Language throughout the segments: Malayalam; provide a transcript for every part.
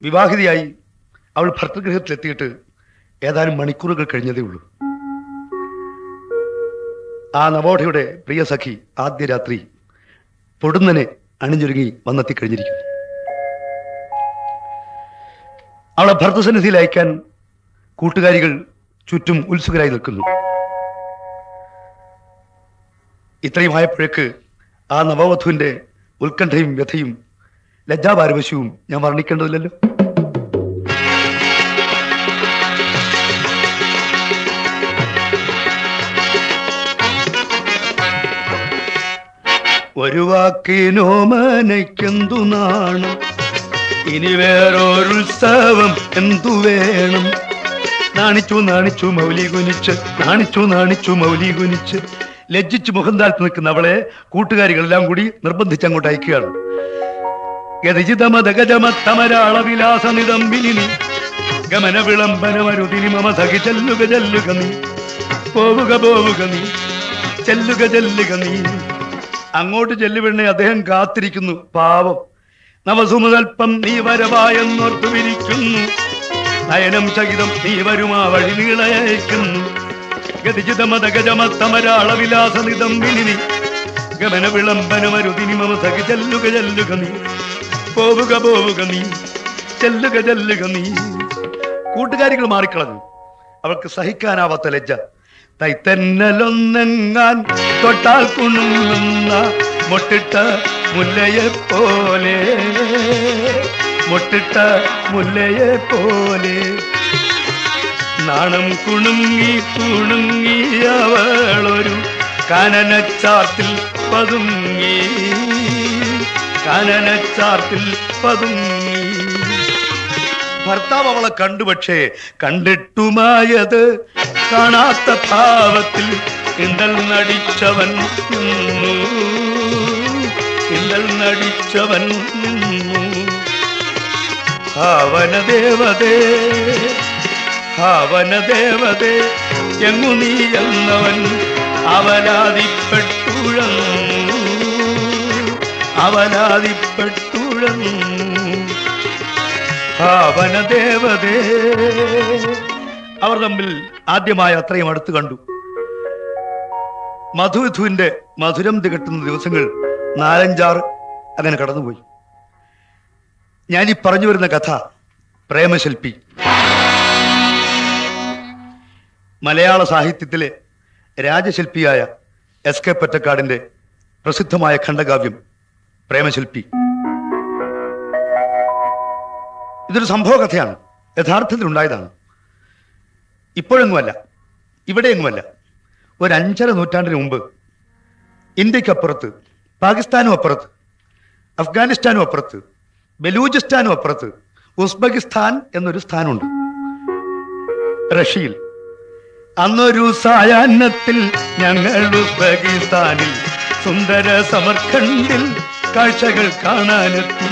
വിവാഹിതയായി അവൾ ഭർത്തൃഗൃഹത്തിലെത്തിയിട്ട് ഏതാനും മണിക്കൂറുകൾ കഴിഞ്ഞതേ ഉള്ളൂ ആ നവോഢയുടെ പ്രിയ സഖി ആദ്യ രാത്രി പൊടുന്നനെ അണിഞ്ഞൊരുങ്ങി വന്നെത്തിക്കഴിഞ്ഞിരിക്കുന്നു അവളെ ഭർത്തസന്നിധിയിൽ അയക്കാൻ കൂട്ടുകാരികൾ ചുറ്റും ഉത്സുകരായി നിൽക്കുന്നു ഇത്രയും ആയപ്പോഴേക്ക് ആ നവവധുവിന്റെ ഉത്കണ്ഠയും വ്യഥയും ലജ്ജാപാരവശ്യവും ഞാൻ വർണ്ണിക്കേണ്ടതില്ലല്ലോ ഒരു വാക്കിനോ മനയ്ക്കെന്തു നാണം ഇനി വേറൊരുത്സവം എന്തു വേണം നാണിച്ചു നാണിച്ചു മൗലി കുനിച്ച് നാണിച്ചു നാണിച്ചു മൗലി കുനിച്ച് ലജ്ജിച്ച് മുഖം താഴ്ത്തി നിൽക്കുന്ന അവളെ കൂട്ടുകാരികളെല്ലാം കൂടി നിർബന്ധിച്ച് അങ്ങോട്ട് അയക്കുകയാണ് ഗതജിതമതഗജമത്തമരാളവിലാസനിതമ്പിനി ഗമന വിളംബനമരുതിനി മമ സഖി ചെല്ലുക ചെല്ലുക നീ പോവുക പോവുക നീ ചെല്ലുക ചെല്ലുക നീ അങ്ങോട്ട് ചെല്ലുവെണ്ണെ അദ്ദേഹം കാത്തിരിക്കുന്നു പാവം നവസുമുതൽപ്പം നീ വരവായെന്നോർത്തു വിരിക്കുന്നു നയനം സഹിതം നീ വരുമാ വഴി നീളയക്കുന്നു ഗതിജിതമതഗജമത്തമരാളവിലാസനിതം വിനിനി ഗമന വിളംബനമരുതിനി മമ സഖി ചെല്ലുക ചെല്ലുക നീ പോവുക പോവുക നീ ചെല്ലുക ചെല്ലുക നീ കൂട്ടുകാരികൾ മാറിക്കളഞ്ഞു അവൾക്ക് സഹിക്കാനാവാത്ത ലജ്ജ തൈത്തന്നലൊന്നെങ്ങാൻ തൊട്ടാൽ കുണുങ്ങുന്ന മൊട്ടിട്ട മുല്ലയെ പോലെ മൊട്ടിട്ട മുല്ലയെ പോലെ നാണം കുണുങ്ങി കുണുങ്ങി അവളൊരു കാനനച്ചാർത്തിൽ പതുങ്ങി കാനനച്ചാർത്തിൽ പതുങ്ങി ഭർത്താവ് അവളെ കണ്ടു പക്ഷേ കണ്ടിട്ടുമായത് കാണാത്ത ഭാവത്തിൽ കിണ്ടൽ നടിച്ചവൻ നിന്നു കിണ്ടൽ നടിച്ചവൻ നിന്നു ഭാവന ദേവതേ ഭാവന ദേവതേ എങ്ങു നീ എന്നവൻ അവലാതിപ്പെട്ടുഴന്നു അവലാതിപ്പെട്ടുഴന്നു ഭാവന ദേവതേ അവർ തമ്മിൽ ആദ്യമായി അത്രയും അടുത്ത് കണ്ടു മധുവിധുവിന്റെ മധുരം തികട്ടുന്ന ദിവസങ്ങൾ നാലഞ്ചാറ് അങ്ങനെ കടന്നുപോയി ഞാൻ ഈ പറഞ്ഞു വരുന്ന കഥ പ്രേമശില്പി മലയാള സാഹിത്യത്തിലെ രാജശില്പിയായ എസ് കെ പൊറ്റക്കാടിന്റെ പ്രസിദ്ധമായ ഖണ്ഡകാവ്യം പ്രേമശില്പി ഇതൊരു സംഭവ കഥയാണ് യഥാർത്ഥത്തിൽ ഉണ്ടായതാണ് ഇപ്പോഴെങ്ങുമല്ല ഇവിടെയെങ്ങുമല്ല ഒരു അഞ്ചര നൂറ്റാണ്ടിന് മുമ്പ് ഇന്ത്യക്കപ്പുറത്ത് പാകിസ്ഥാനും അപ്പുറത്ത് അഫ്ഗാനിസ്ഥാനും അപ്പുറത്ത് ബലൂചിസ്ഥാനും അപ്പുറത്ത് ഉസ്ബെക്കിസ്ഥാൻ എന്നൊരു സ്ഥാനമുണ്ട് റഷ്യയിൽ അന്നൊരു സായാഹ്നത്തിൽ ഞങ്ങൾ ഉസ്ബെക്കിസ്ഥാനിൽ സുന്ദര സമർഖണ്ഡിൽ കാഴ്ചകൾ കാണാനെത്തി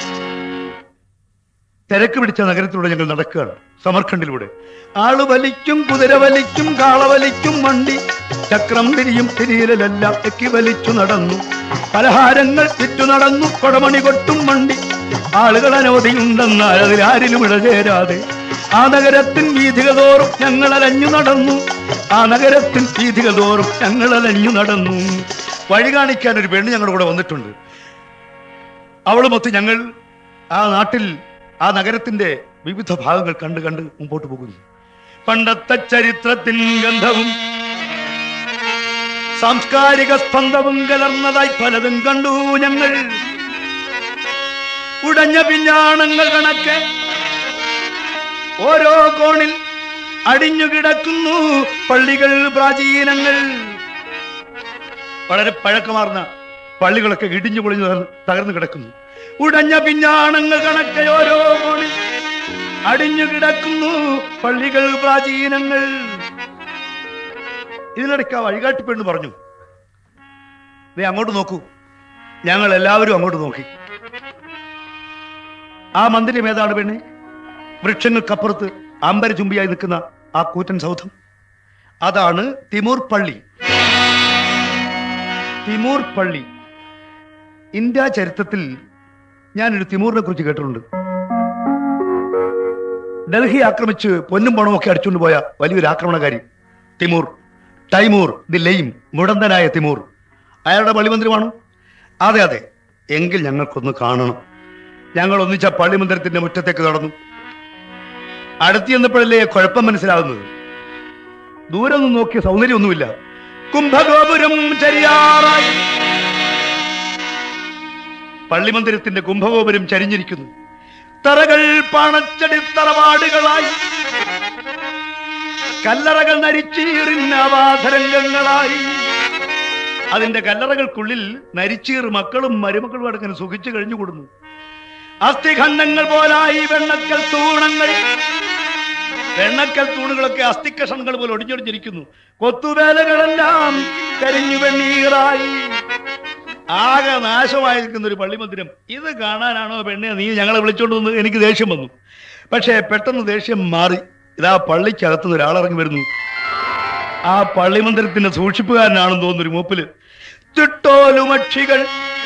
തിരക്ക് പിടിച്ച നഗരത്തിലൂടെ ഞങ്ങൾ നടക്കുകയാണ് സമർഖണ്ഡിലൂടെ ആള് വലിക്കും കുതിര വലിക്കും കാള വലിക്കും വണ്ടി ചക്രം തിരിയും തിരിയലെല്ലാം എക്കി വലിച്ചു നടന്നു പലഹാരങ്ങൾ വിറ്റു നടന്നു കൊടമണി കൊട്ടും വണ്ടി ആളുകൾ അനവധിയുണ്ടെന്നാൽ അതിലാരിലും ഇടചേരാതെ ആ നഗരത്തിൻ വീഥിക തോറും ഞങ്ങൾ അലഞ്ഞു നടന്നു ആ നഗരത്തിൻ വീഥിക തോറും ഞങ്ങൾ അലഞ്ഞു നടന്നു വഴി കാണിക്കാൻ ഒരു പെണ്ണ് ഞങ്ങളുടെ കൂടെ വന്നിട്ടുണ്ട് അവളുമൊത്ത് ഞങ്ങൾ ആ നാട്ടിൽ ആ നഗരത്തിന്റെ വിവിധ ഭാഗങ്ങൾ കണ്ട് കണ്ട് മുമ്പോട്ട് പോകുന്നു പണ്ടത്തെ ചരിത്രത്തിൻ ഗന്ധവും സാംസ്കാരിക സ്പന്ദവും കലർന്നതായി പലതും കണ്ടു ഞങ്ങൾ ഉടഞ്ഞ പിഞ്ഞാണങ്ങൾ കണക്കെ ഓരോ കോണിൽ അടിഞ്ഞു കിടക്കുന്നു പള്ളികൾ പ്രാചീനങ്ങൾ വളരെ പഴക്കമാർന്ന പള്ളികളൊക്കെ ഇടിഞ്ഞു പൊളിഞ്ഞു തകർന്ന് തകർന്നു കിടക്കുന്നു ഉടഞ്ഞ പിഞ്ഞാണങ്ങൾ കണക്കെ ഓരോ കോണിൽ അടിഞ്ഞു കിടക്കുന്നു പള്ളികൾ പ്രാചീനങ്ങൾ ഇതിനിടയ്ക്ക് ആ വഴികാട്ടി പെണ്ണ് പറഞ്ഞു നീ അങ്ങോട്ട് നോക്കൂ ഞങ്ങൾ എല്ലാവരും അങ്ങോട്ട് നോക്കി ആ മന്ദിരം ഏതാണ് പെണ്ണെ വൃക്ഷങ്ങൾക്കപ്പുറത്ത് അമ്പര ചുംബിയായി നിൽക്കുന്ന ആ കൂറ്റൻ സൗധം അതാണ് തിമൂർ പള്ളി തിമൂർ പള്ളി ഇന്ത്യ ചരിത്രത്തിൽ ഞാനൊരു തിമൂറിനെ കുറിച്ച് കേട്ടിട്ടുണ്ട് ഡൽഹി ആക്രമിച്ച് പൊന്നും പണവും ഒക്കെ അടിച്ചുകൊണ്ട് പോയ വലിയൊരു ആക്രമണകാരി തിമൂർ ടൈമൂർ ദി ലെയിം മുടന്തനായ തിമൂർ അയാളുടെ പള്ളിമന്ദിരമാണോ അതെ അതെ എങ്കിൽ ഞങ്ങൾക്കൊന്ന് കാണണം ഞങ്ങൾ ഒന്നിച്ച പള്ളിമന്ദിരത്തിന്റെ മുറ്റത്തേക്ക് നടന്നു അടുത്ത് ചെന്നപ്പോഴല്ലേ കുഴപ്പം മനസ്സിലാകുന്നത് ദൂരെ നിന്ന് നോക്കിയ സൗന്ദര്യമൊന്നുമില്ല കുംഭഗോപുരം ചരിയാറായി പള്ളിമന്ദിരത്തിന്റെ കുംഭഗോപുരം ചരിഞ്ഞിരിക്കുന്നു തറകൾ പണച്ചടിത്തറവാടുകളായി കല്ലറകൾ നരിച്ചീറിന് അവാധരംഗങ്ങളായി അതിന്റെ കല്ലറകൾക്കുള്ളിൽ നരിച്ചീർ മക്കളും മരുമക്കളും അടക്കം സുഖിച്ചു കഴിഞ്ഞുകൂടുന്നു അസ്ഥിഖണ്ഡങ്ങൾ പോലായി വെണ്ണക്കൽ തൂണങ്ങൾ വെണ്ണക്കൽ തൂണുകളൊക്കെ അസ്ഥിക്കഷണങ്ങൾ പോലെ ഒടിഞ്ഞൊടിഞ്ഞിരിക്കുന്നു കൊത്തുവേലകളെല്ലാം കരിഞ്ഞു വെണ്ണീറായി ആകെ നാശമായി നിൽക്കുന്ന ഒരു പള്ളിമന്ദിരം ഇത് കാണാനാണോ പെണ്ണെ നീ ഞങ്ങളെ വിളിച്ചോണ്ട് വന്ന് എനിക്ക് ദേഷ്യം വന്നു പക്ഷേ പെട്ടെന്ന് ദേഷ്യം മാറി ഇതാ പള്ളിക്കകത്തുനിന്ന് ഒരാളിറങ്ങി വരുന്നു ആ പള്ളിമന്ദിരത്തിന്റെ സൂക്ഷിപ്പുകാരനാണെന്ന് തോന്നുന്നു ഒരു മൂപ്പില് ചുട്ടോലുമക്ഷികൾ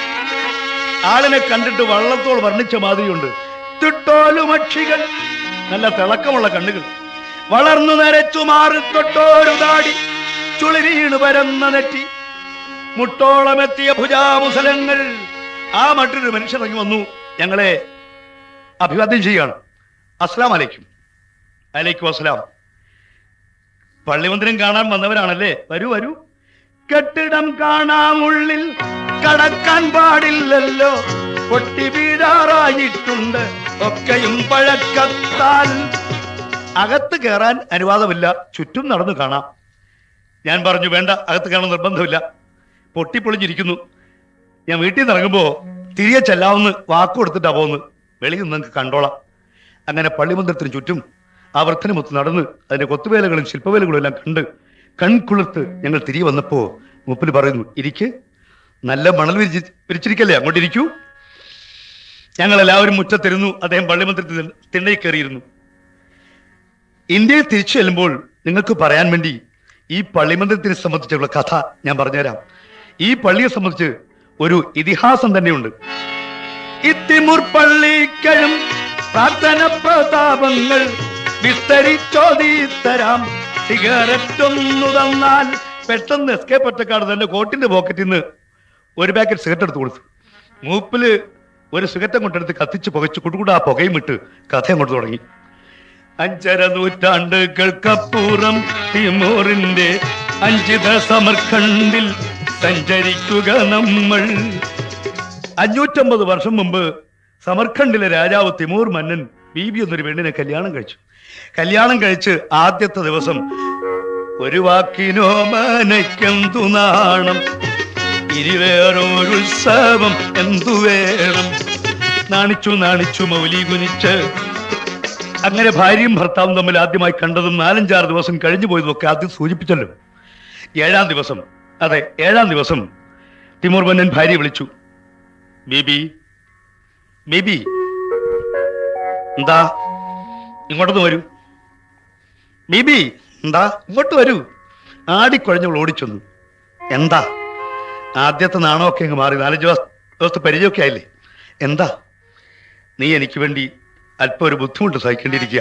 ആളിനെ കണ്ടിട്ട് വള്ളത്തോൾ വർണ്ണിച്ച മാതിരിയുണ്ട് ചുട്ടോലുമക്ഷികൾ നല്ല തിളക്കമുള്ള കണ്ണുകൾ വളർന്നു നരച്ചു മാറി തൊട്ടോരു താടി ചുളിരീണ് പരന്ന നെറ്റി മുട്ടോളമെത്തിയ ഭുജാമുസലങ്ങൾ ആ മറ്റൊരു മനുഷ്യനിറങ്ങി വന്നു ഞങ്ങളെ അഭിവാദ്യം ചെയ്യാണ് അസ്സലാം അലൈക്കും അലൈക്കും അസ്സലാം പള്ളിമന്ദിരം കാണാൻ വന്നവരാണല്ലേ വരൂ വരൂ കെട്ടിടം കാണാമുള്ളിൽ കടക്കാൻ പാടില്ലല്ലോ പൊട്ടി വീഴാറായിട്ടുണ്ട് ഒക്കെയും പഴക്കത്താൽ അകത്ത് കയറാൻ അനുവാദമില്ല ചുറ്റും നടന്നു കാണാം ഞാൻ പറഞ്ഞു വേണ്ട അകത്ത് കാണാൻ നിർബന്ധമില്ല പൊട്ടിപ്പൊളിഞ്ഞിരിക്കുന്നു ഞാൻ വീട്ടിൽ നിന്ന് ഇറങ്ങുമ്പോ തിരികെ ചെല്ലാവുന്ന വാക്ക് കൊടുത്തിട്ടാ പോകുന്നത് വെളിയിൽ നിന്ന് നിങ്ങൾക്ക് കണ്ടോളാം അങ്ങനെ പള്ളിമന്ദിരത്തിന് ചുറ്റും ആ വൃത്തിനുമൊത്ത് നടന്ന് അതിന്റെ കൊത്തുവേലകളും ശില്പവേലകളും എല്ലാം കണ്ട് കൺകുളിർത്ത് ഞങ്ങൾ തിരികെ വന്നപ്പോ മുപ്പിൽ പറയുന്നു ഇരിക്ക് നല്ല മണൽ വിരിച്ച് വിരിച്ചിരിക്കല്ലേ അങ്ങോട്ട് ഇരിക്കൂ ഞങ്ങൾ എല്ലാവരും മുറ്റത്തിരുന്നു അദ്ദേഹം പള്ളിമന്ദിരത്തിൽ തിണ്ണയിൽ കയറിയിരുന്നു ഇന്ത്യയിൽ തിരിച്ചു ചെല്ലുമ്പോൾ നിങ്ങൾക്ക് പറയാൻ വേണ്ടി ഈ പള്ളിമന്ദിരത്തിനെ സംബന്ധിച്ചുള്ള കഥ ഞാൻ പറഞ്ഞുതരാം ഈ പള്ളിയെ സംബന്ധിച്ച് ഒരു ഇതിഹാസം തന്നെയുണ്ട് ഇത്തിമുർ പള്ളിക്കഴും പ്രാർത്ഥന പ്രതാപങ്ങൾ വിസ്തരിച്ചോദീത്തരാം സിഗരറ്റൊന്നു തന്നാൽ പെട്ടെന്ന് എസ്കേപ്പ് ഒറ്റക്കാട് തന്നെ കോട്ടിന്റെ പോക്കറ്റിൽ നിന്ന് ഒരു പാക്കറ്റ് സിഗരറ്റ് എടുത്ത് കൊടുത്തു മൂപ്പില് ഒരു സിഗരറ്റം കൊണ്ടെടുത്ത് കത്തിച്ച് പുകച്ച് കുടുകൂടാ പുകയും ഇട്ട് കഥ അങ്ങോട്ട് തുടങ്ങി അഞ്ചര നൂറ്റാണ്ടുകൾക്കപ്പുറം തിമൂറിന്റെ അഞ്ചിത സമർഖണ്ഡിൽ സഞ്ചരിക്കുക നമ്മൾ അഞ്ഞൂറ്റമ്പത് വർഷം മുമ്പ് സമർഖണ്ഡിലെ രാജാവ് തിമൂർ മന്നൻ ബീബി എന്നൊരു പെണ്ണിനെ കല്യാണം കഴിച്ചു കല്യാണം കഴിച്ച് ആദ്യത്തെ ദിവസം ഒരു വാക്കിനോ മനയ്ക്കെന്തു നാണം ഇരുവേറൊരുത്സവം എന്തു വേണം നാണിച്ചു നാണിച്ചു മൗലി കുനിച്ച് അങ്ങനെ ഭാര്യയും ഭർത്താവും തമ്മിൽ ആദ്യമായി കണ്ടതും നാലഞ്ചാറ് ദിവസം കഴിഞ്ഞു പോയതും ഒക്കെ ആദ്യം സൂചിപ്പിച്ചല്ലോ ഏഴാം ദിവസം അതെ ഏഴാം ദിവസം തിമൂർ മന്നൻ ഭാര്യയെ വിളിച്ചു ബേബി ബേബി എന്താ ഇങ്ങോട്ടൊന്ന് വരൂ ബേബി എന്താ ഇങ്ങോട്ട് വരൂ ആടിക്കുഴഞ്ഞവൾ ഓടിച്ചൊന്നു എന്താ ആദ്യത്തെ നാണമൊക്കെ അങ്ങ് മാറി നാലഞ്ച് ദിവസ- ദിവസത്തെ പരിചയമൊക്കെ ആയില്ലേ എന്താ നീ എനിക്ക് വേണ്ടി അല്പം ഒരു ബുദ്ധിമുട്ട് സഹിക്കേണ്ടിയിരിക്കുക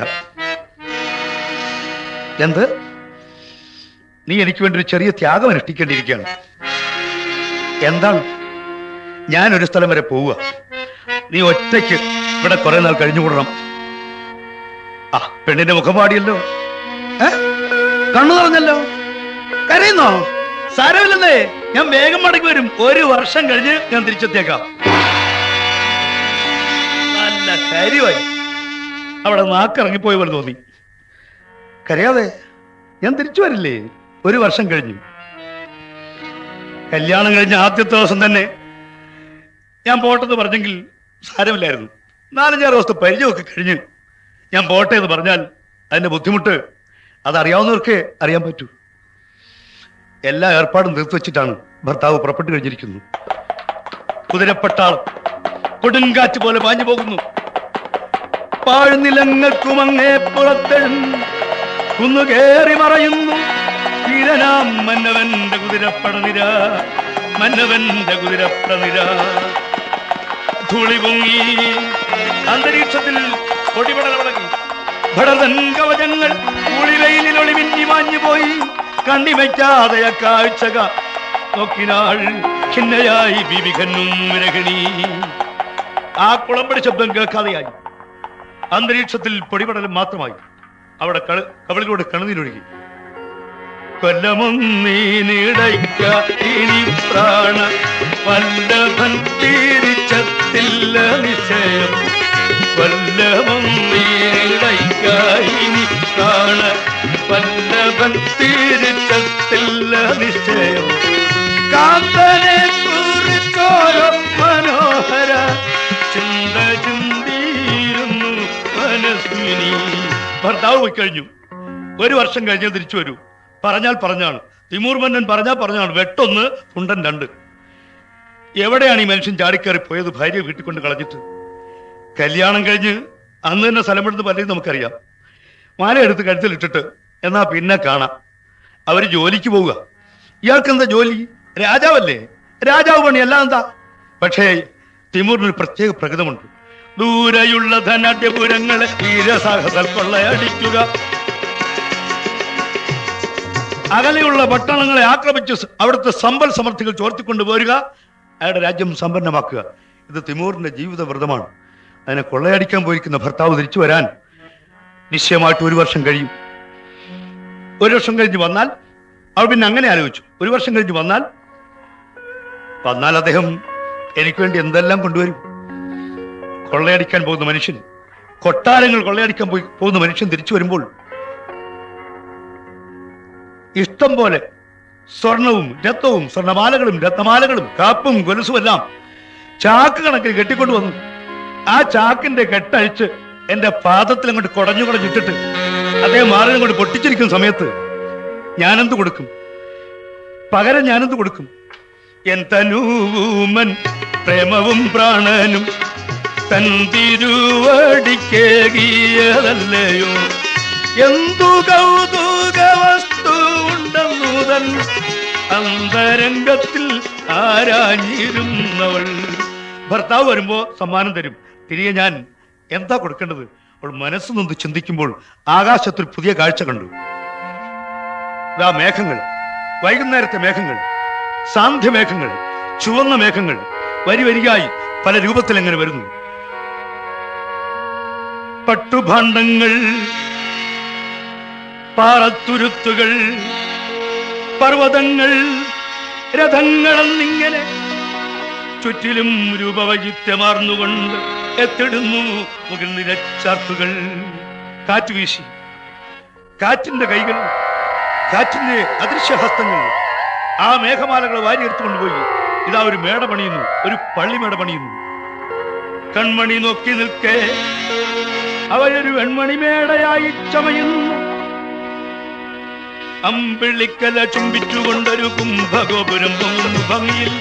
എന്ത് നീ എനിക്ക് വേണ്ടി ഒരു ചെറിയ ത്യാഗം അനുഷ്ഠിക്കേണ്ടിയിരിക്കുകയാണ് എന്താണ് ഞാൻ ഒരു സ്ഥലം വരെ പോവുക നീ ഒറ്റയ്ക്ക് ഇവിടെ കുറെ നാൾ കഴിഞ്ഞുകൂടണം ആ പെണ്ണിന്റെ മുഖം പാടിയല്ലോ ഏ? കണ്ണു നിറഞ്ഞല്ലോ കരയുന്നോ സാരമില്ലെന്നേ ഞാൻ വേഗം മടങ്ങി വരും ഒരു വർഷം കഴിഞ്ഞ് ഞാൻ തിരിച്ചെത്തിയേക്കാം നല്ല കാര്യമായി അവിടെ നാക്കിറങ്ങിപ്പോയ പോലെ തോന്നി കരയാതെ ഞാൻ തിരിച്ചു വരില്ലേ ഒരു വർഷം കഴിഞ്ഞു കല്യാണം കഴിഞ്ഞ ആദ്യത്തെ ദിവസം തന്നെ ഞാൻ പോട്ടെന്ന് പറഞ്ഞെങ്കിൽ സാരമില്ലായിരുന്നു നാലഞ്ചാറ് ദിവസത്തെ പരിചയമൊക്കെ കഴിഞ്ഞ് ഞാൻ പോട്ടെ എന്ന് പറഞ്ഞാൽ അതിന്റെ ബുദ്ധിമുട്ട് അതറിയാവുന്നവർക്ക് അറിയാൻ പറ്റൂ എല്ലാ ഏർപ്പാടും തീർത്തു വെച്ചിട്ടാണ് ഭർത്താവ് പുറപ്പെട്ടു കഴിഞ്ഞിരിക്കുന്നു കുതിരപ്പട്ടാളം കൊടുങ്കാറ്റ് പോലെ പാഞ്ഞു പോകുന്നു പാഴ്നിലങ്ങൾക്കും അങ്ങേ പുറത്തെഴും കുന്നുകേറി മറയുന്നു വീരനാം മന്നവന്റെ കുതിരപ്പടനിര മന്നവന്റെ കുതിരപ്പടനിര ധൂളി പൊങ്ങി അന്തരീക്ഷത്തിൽ പൊടിപട തുടങ്ങി ഭടതൻ കവചങ്ങൾ കുളിവെയിലിൽ ഒളിമിന്നി മാഞ്ഞു പോയി കണ്ണിമയ്ക്കാതെ ആ കാഴ്ചക നോക്കിനാൾ ഖിന്നയായി ബിബിഖന്നും രഹിണി ആ കുളമ്പടി ശബ്ദം കേൾക്കാതെയായി അന്തരീക്ഷത്തിൽ പൊടിപടലം മാത്രമായി അവിടെ കള- കവിളിലൂടെ കണുനീരൊഴുകി കൊല്ലമൊന്നീനിടയ്ക്ക ഇനി പ്രാണ വല്ലഭൻ തിരിച്ചത്തില്ല നിശ്ചയം കൊല്ലമൊന്നീനിടയ്ക്ക ഇനി പ്രാണ വല്ലഭൻ തിരിച്ചത്തില്ല നിശ്ചയം കാന്തനെ കുറിച്ചോരോ മനോഹര ചിന്ത ചിന്തിയിരുന്നു മനസ്വിനി ഭർത്താവ് പോയി കഴിഞ്ഞു ഒരു വർഷം കഴിഞ്ഞ് തിരിച്ചു വരൂ പറഞ്ഞാൽ പറഞ്ഞാണ് തിമൂർ മന്നൻ പറഞ്ഞാൽ പറഞ്ഞാണ് വെട്ടൊന്ന് തുണ്ടൻ രണ്ട് എവിടെയാണ് ഈ മനുഷ്യൻ ചാടിക്കയറി പോയത് ഭാര്യ വീട്ടിൽ കൊണ്ട് കളഞ്ഞിട്ട് കല്യാണം കഴിഞ്ഞ് അന്ന് തന്നെ സ്ഥലം വിടുന്ന പലരും നമുക്കറിയാം മാല എടുത്ത് കഴുത്തിലിട്ടിട്ട് എന്നാ പിന്നെ കാണാം അവര് ജോലിക്ക് പോവുക ഇയാൾക്ക് എന്താ ജോലി രാജാവല്ലേ രാജാവ് പണി അല്ല എന്താ പക്ഷേ തിമൂറിനൊരു പ്രത്യേക പ്രകൃതമുണ്ട് ദൂരെയുള്ള ധനാഢ്യപുരങ്ങളെ വീരസാഹസ കൊള്ളയടിക്കുക അകലെയുള്ള പട്ടണങ്ങളെ ആക്രമിച്ച് സ- അവിടുത്തെ സമ്പൽ സമൃദ്ധികൾ ചോർത്തിക്കൊണ്ട് പോരുക അയാളുടെ രാജ്യം സമ്പന്നമാക്കുക ഇത് തിമൂറിന്റെ ജീവിത വ്രതമാണ് അതിനെ കൊള്ളയടിക്കാൻ പോയിരിക്കുന്ന ഭർത്താവ് തിരിച്ചു വരാൻ നിശ്ചയമായിട്ട് ഒരു വർഷം കഴിയും ഒരു വർഷം കഴിഞ്ഞ് വന്നാൽ അവൾ പിന്നെ അങ്ങനെ ആലോചിച്ചു ഒരു വർഷം കഴിഞ്ഞ് വന്നാൽ വന്നാൽ അദ്ദേഹം എനിക്ക് വേണ്ടി എന്തെല്ലാം കൊണ്ടുവരും കൊള്ളയടിക്കാൻ പോകുന്ന മനുഷ്യൻ കൊട്ടാരങ്ങൾ കൊള്ളയടിക്കാൻ പോയി പോകുന്ന മനുഷ്യൻ തിരിച്ചു വരുമ്പോൾ ഇഷ്ടം പോലെ സ്വർണവും രത്നവും സ്വർണമാലകളും രത്നമാലകളും കാപ്പും ഗൊലുസും എല്ലാം ചാക്ക് കണക്കിന് കെട്ടിക്കൊണ്ടു വന്നു ആ ചാക്കിന്റെ കെട്ടഴിച്ച് എന്റെ പാദത്തിൽ അങ്ങോട്ട് കുടഞ്ഞു കുടഞ്ഞിട്ടിട്ട് അദ്ദേഹം മാറിനും കൊണ്ട് പൊട്ടിച്ചിരിക്കുന്ന സമയത്ത് ഞാനെന്ത് കൊടുക്കും പകരം ഞാനെന്ത് കൊടുക്കും എൻ തനൂമൻ പ്രേമവും പ്രാണനും തൻ തിരുവടിക്കേകിയതല്ലയോ എന്തു കൗതുക വസ്തു ഉണ്ടെന്നു തൻ അന്തരംഗത്തിൽ ആരാഞ്ഞിരുന്നവൾ ഭർത്താവ് വരുമ്പോ സമ്മാനം തരും തിരികെ ഞാൻ എന്താ കൊടുക്കേണ്ടത് അവൾ മനസ്സ് നൊന്ന് ചിന്തിക്കുമ്പോൾ ആകാശത്തൊരു പുതിയ കാഴ്ച കണ്ടു ഇതാ മേഘങ്ങൾ വൈകുന്നേരത്തെ മേഘങ്ങൾ സാന്ധ്യമേഘങ്ങൾ ചുവന്ന മേഘങ്ങൾ വരി വരിയായി പല രൂപത്തിൽ എങ്ങനെ വരുന്നു പട്ടുഭാണ്ഡങ്ങൾ പാറത്തുരുത്തുകൾ പർവ്വതങ്ങൾ രഥങ്ങളെന്നിങ്ങനെ ചുറ്റിലും രൂപവൈചിത്യമാർന്നുകൊണ്ട് എത്തിടുന്നു മുകിൽ നിരച്ചാർത്തുകൾ കാറ്റ് വീശി കാറ്റിന്റെ കൈകൾ കാറ്റിന്റെ അദൃശ്യഹസ്തങ്ങൾ ആ മേഘമാലകൾ വാരിയെടുത്തുകൊണ്ട് പോയി ഇതാ ഒരു മേട പണിയുന്നു ഒരു പള്ളിമേട പണിയുന്നു കൺമണി നോക്കി നിൽക്കേ അവരൊരു വെൺമണിമേടയായി ചമയുന്നു അമ്പിളിക്കല ചുംബിച്ചുകൊണ്ടൊരു കുംഭഗോപുരം പൊങ്ങുന്നു ഭംഗിയിൽ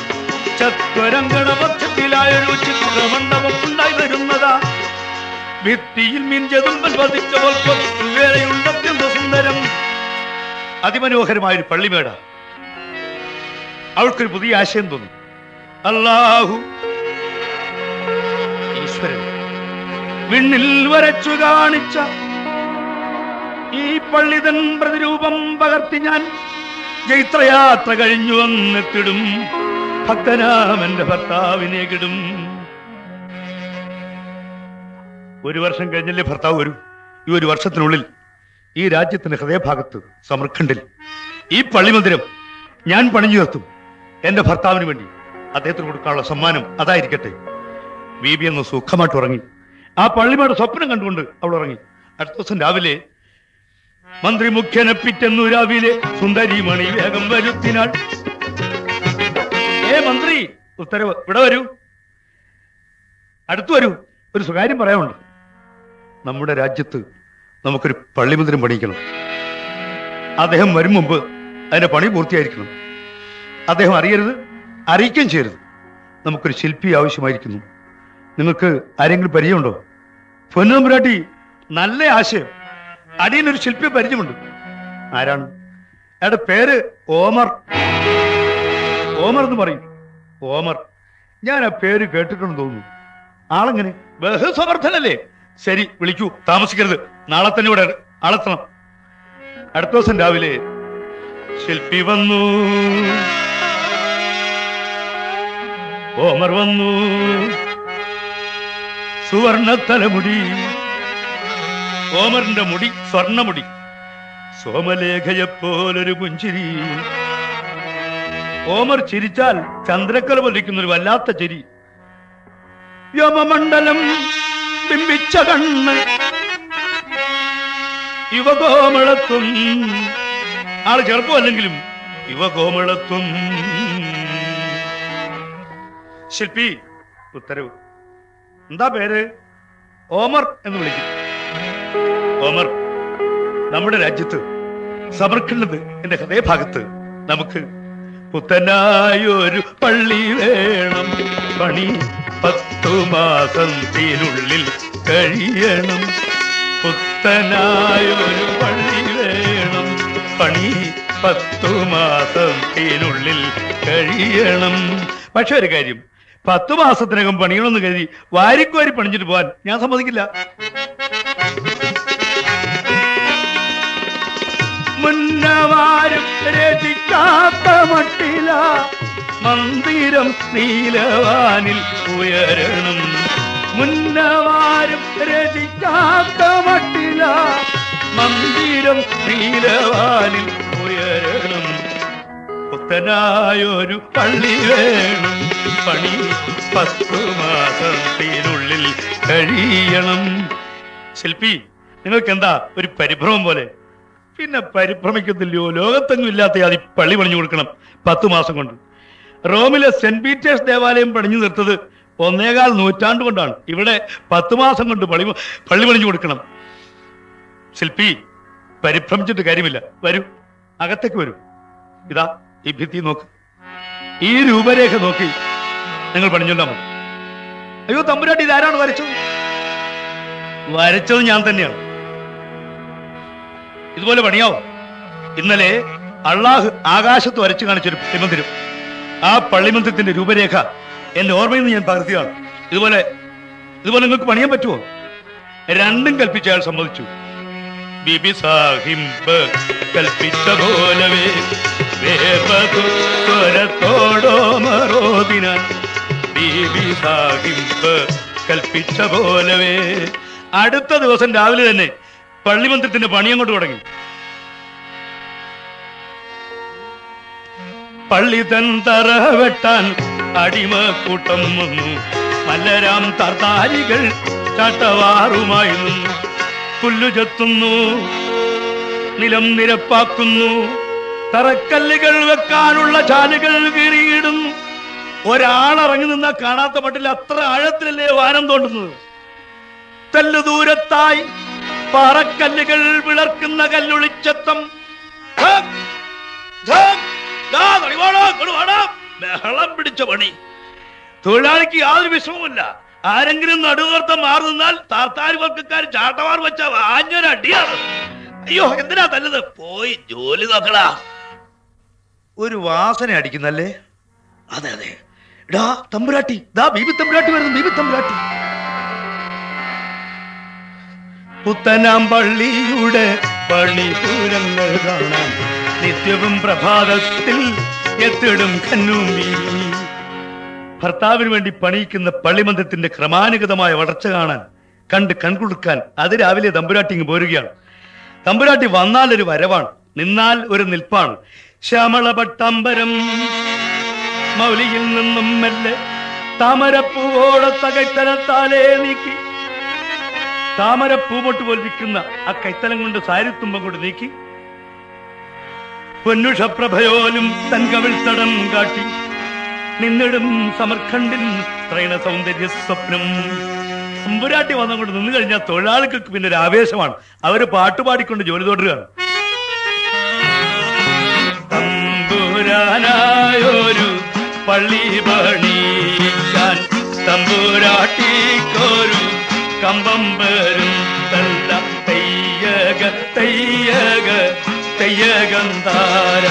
ചത്വരങ്കണപക്ഷത്തിലായൊരു ചിത്രമണ്ഡപം ഉണ്ടായി വരുന്നതാ ഭിത്തിയിൽ മിഞ്ചതുമ്പൽ പതിച്ചവൾ വേറെയുണ്ട് അത്യന്ത സുന്ദരം അതിമനോഹരമായ ഒരു പള്ളിമേട അവൾക്കൊരു പുതിയ ആശയം തോന്നി അല്ലാഹു ഈശ്വരൻ വിണ്ണിൽ വരച്ചു കാണിച്ച ഈ പള്ളിതൻ പ്രതിരൂപം പകർത്തി ഞാൻ ജൈത്രയാത്ര കഴിഞ്ഞു വന്നെത്തിടും ഭക്തനാം എന്റെ ഭർത്താവിനെ കിടും ഒരു വർഷം കഴിഞ്ഞല്ലേ ഭർത്താവ് വരൂ ഈ ഒരു വർഷത്തിനുള്ളിൽ ഈ രാജ്യത്തിന്റെ ഹൃദയഭാഗത്ത് സമർഖണ്ഡിൽ ഈ പള്ളിമന്ദിരം ഞാൻ പണിഞ്ഞു നിർത്തും എന്റെ ഭർത്താവിന് വേണ്ടി അദ്ദേഹത്തിന് കൊടുക്കാനുള്ള സമ്മാനം അതായിരിക്കട്ടെ ബീബി അങ്ങ് സുഖമായിട്ട് ഉറങ്ങി ആ പള്ളിമയുടെ സ്വപ്നം കണ്ടുകൊണ്ട് അവൾ ഉറങ്ങി അടുത്ത ദിവസം രാവിലെ മന്ത്രി മുഖ്യനെ പിറ്റെന്നു രാവിലെ സുന്ദരി മണി വേഗം വരുത്തിനാൾ ഏ മന്ത്രി ഉത്തരവ് ഇവിടെ വരൂ അടുത്തു വരൂ ഒരു സ്വകാര്യം പറയാനുണ്ട് നമ്മുടെ രാജ്യത്ത് നമുക്കൊരു പള്ളിമന്ദിരം പണിയിക്കണം അദ്ദേഹം വരും മുമ്പ് അതിന്റെ പണി പൂർത്തിയായിരിക്കണം അദ്ദേഹം അറിയരുത് അറിയിക്കുകയും ചെയ്യരുത് നമുക്കൊരു ശില്പി ആവശ്യമായിരിക്കുന്നു നിങ്ങൾക്ക് ആരെങ്കിലും പരിചയമുണ്ടോ പൊന്നുതമ്പുരാട്ടി നല്ല ആശയം അടിയനൊരു ശില്പി പരിചയമുണ്ട് ആരാണ് അയാളുടെ പേര് ഓമർ ഓമർ എന്ന് പറയും ഓമർ ഞാൻ ആ പേര് കേട്ടിട്ടുണ്ടെന്ന് തോന്നുന്നു ആളെങ്ങനെ ബഹുസമർത്ഥനല്ലേ ശരി വിളിക്കൂ താമസിക്കരുത് നാളെ തന്നെ ഇവിടെ ആളെത്തണം അടുത്ത ദിവസം രാവിലെ ശില്പി വന്നു ഓമർ വന്നു സുവർണ തലമുടി ഓമറിന്റെ മുടി സ്വർണമുടി സോമലേഖയെപ്പോലൊരു പുഞ്ചിരി ഓമർ ചിരിച്ചാൽ ചന്ദ്രക്കല പൊലിക്കുന്ന ഒരു വല്ലാത്ത ചിരി വ്യോമമണ്ഡലം ബിംബിച്ച കണ്ണ് യുവകോമളത്വം ആള് ചെറുപ്പമല്ലെങ്കിലും യുവകോമളത്വം ശില്പി ഉത്തരവ് എന്താ പേര് ഓമർ എന്ന് വിളിക്കും ഓമർ നമ്മുടെ രാജ്യത്ത് സമർക്കുന്നത് എന്റെ ഹൃദയഭാഗത്ത് നമുക്ക് പുത്തനായൊരു പള്ളി വേണം പണി പത്തു മാസത്തിനുള്ളിൽ കഴിയണം പുത്തനായൊരു പള്ളി വേണം പണി പത്തു മാസത്തിനുള്ളിൽ കഴിയണം പക്ഷെ ഒരു കാര്യം പത്തു മാസത്തിനകം പണിയണമെന്ന് കരുതി വാരിക്കുവാരി പണിഞ്ഞിട്ട് പോവാൻ ഞാൻ സമ്മതിക്കില്ല മുന്നവാരും രചിക്കാത്ത മട്ടില മന്ദിരം നീലവാനിൽ ഉയരണം മുന്നവാരും രചിക്കാത്ത മട്ടില മന്ദിരം നീലവാനിൽ ഉയരണം പുത്തനായൊരു പള്ളി വേണം പണി പത്തു മാസത്തിനുള്ളിൽ കഴിയണം ശില്പി നിങ്ങൾക്ക് എന്താ ഒരു പരിഭ്രമം പോലെ പിന്നെ പരിഭ്രമിക്കത്തില്ലയോ ലോകത്തെങ്ങും ഇല്ലാത്ത അതി പള്ളി പണിഞ്ഞു കൊടുക്കണം പത്തു മാസം കൊണ്ട് റോമിലെ സെന്റ് പീറ്റേഴ്സ് ദേവാലയം പണിഞ്ഞു നിർത്തത് ഒന്നേകാൽ നൂറ്റാണ്ട് കൊണ്ടാണ് ഇവിടെ പത്തു മാസം കൊണ്ട് പള്ളി പള്ളി പണിഞ്ഞു കൊടുക്കണം ശില്പി പരിഭ്രമിച്ചിട്ട് കാര്യമില്ല വരൂ അകത്തേക്ക് വരൂ ഇതാ ഈ ഭിത്തി നോക്ക് ഈ രൂപരേഖ നോക്കി നിങ്ങൾ പണിഞ്ഞോണ്ടാ മതി അയ്യോ തമ്പുരാട്ടി ഇതാരാണ് വരച്ചത് വരച്ചത് ഞാൻ തന്നെയാണ് ഇതുപോലെ പണിയാവോ ഇന്നലെ അള്ളാഹ് ആകാശത്ത് വരച്ചു കാണിച്ചൊരു പള്ളിമന്ദിരം ആ പള്ളിമന്ദിരത്തിന്റെ രൂപരേഖ എന്റെ ഓർമ്മയിൽ നിന്ന് ഞാൻ പകർത്തിയാണ് ഇതുപോലെ ഇതുപോലെ നിങ്ങൾക്ക് പണിയാൻ പറ്റുമോ രണ്ടും കൽപ്പിച്ച അയാൾ സമ്മതിച്ചു ബിബി സാഹിബ് കൽപ്പിച്ച പോലവേ വേപതു സ്വരത്തോടോ മറോദിനാൻ ബിബി സാഹിബ് കൽപ്പിച്ച പോലവേ അടുത്ത ദിവസം രാവിലെ തന്നെ പള്ളിമന്ദിരത്തിന്റെ പണി അങ്ങോട്ട് തുടങ്ങി പള്ളി തൻ തറ വെട്ടാൻ അടിമക്കൂട്ടം വന്നു മല്ലരാം തർത്താരികൾ ചാട്ടവാറുമായി നിന്നു പുല്ലു ചെത്തുന്നു നിലം നിരപ്പാക്കുന്നു തറക്കല്ലുകൾ വെക്കാനുള്ള ചാലുകൾ കീറിയിടുന്നു ഒരാളിറങ്ങി നിന്നാ കാണാത്ത മട്ടിൽ അത്ര ആഴത്തിലല്ലേ വാനം തോണ്ടുന്നത് തെല്ലു ദൂരത്തായി പാറക്കല്ലുകൾ വിളർക്കുന്ന കല്ലുളിച്ചത്തം ധം, ധം, ദാ കളിവാടാ, കളിവാടാ. ബഹളം പിടിച്ച പണി തൊഴിലാളിക്ക് യാതൊരു വിഷമവുമില്ല ആരെങ്കിലും നടുനീർത്തം മാറി നിന്നാൽ താർത്താരി വർക്കക്കാർ ചാട്ടവാർ വെച്ച ആഞ്ഞൊരു അടിയാണ് അയ്യോ എന്തിനാ തല്ലത് പോയി ജോലി നോക്കടാ ഒരു വാസന അടിക്കുന്നല്ലേ അതെ അതെ ഡാ തമ്പുരാട്ടി ദാ ബീബി തമ്പുരാട്ടി വരുന്നു ബീബി തമ്പുരാട്ടി പുത്തനാം പള്ളിയുടെ പള്ളിപൂരങ്ങൾ കാണാൻ നിത്യവും പ്രഭാതത്തിൽ എത്തിടും കന്നൂമ്പി ഭർത്താവിന് വേണ്ടി പണിയിക്കുന്ന പള്ളിമന്ദിരത്തിന്റെ ക്രമാനുഗതമായ വളർച്ച കാണാൻ കണ്ട് കൺകുടുക്കാൻ അത് രാവിലെ തമ്പുരാട്ടി ഇങ്ങ് പോരുകയാണ് തമ്പുരാട്ടി വന്നാൽ ഒരു വരവാണ് നിന്നാൽ ഒരു നിൽപ്പാണ് ശ്യാമളപട്ടമ്പരം മൗലിയിൽ നിന്നും മെല്ലെ താമരപ്പൂവോടെ തകൈത്തലത്താലേ നീക്കി താമരപ്പൂമൊട്ട് പോലിരിക്കുന്ന ആ കൈത്തലം കൊണ്ട് സാരിത്തുമ്പം കൊണ്ട് നീക്കി പൊന്നുഷപ്രഭയോലും തൻ കവിൾത്തടം കാട്ടി നിന്നിടും സമർഖണ്ഡിൻ സ്ത്രൈണ സൗന്ദര്യ സ്വപ്നം അമ്പുരാട്ടി വന്നുകൊണ്ട് നിന്ന് കഴിഞ്ഞാൽ തൊഴിലാളികൾക്ക് പിന്നെ ഒരു ആവേശമാണ് അവര് പാട്ടുപാടിക്കൊണ്ട് ജോലി തുടരുകയാണ് തമ്പുരാനായൊരു പള്ളി പണിക്കാൻ തമ്പുരാട്ടിക്കൊരു കമ്പം വരും തല്ല തെയ്യക തെയ്യക തെയ്യകന്താര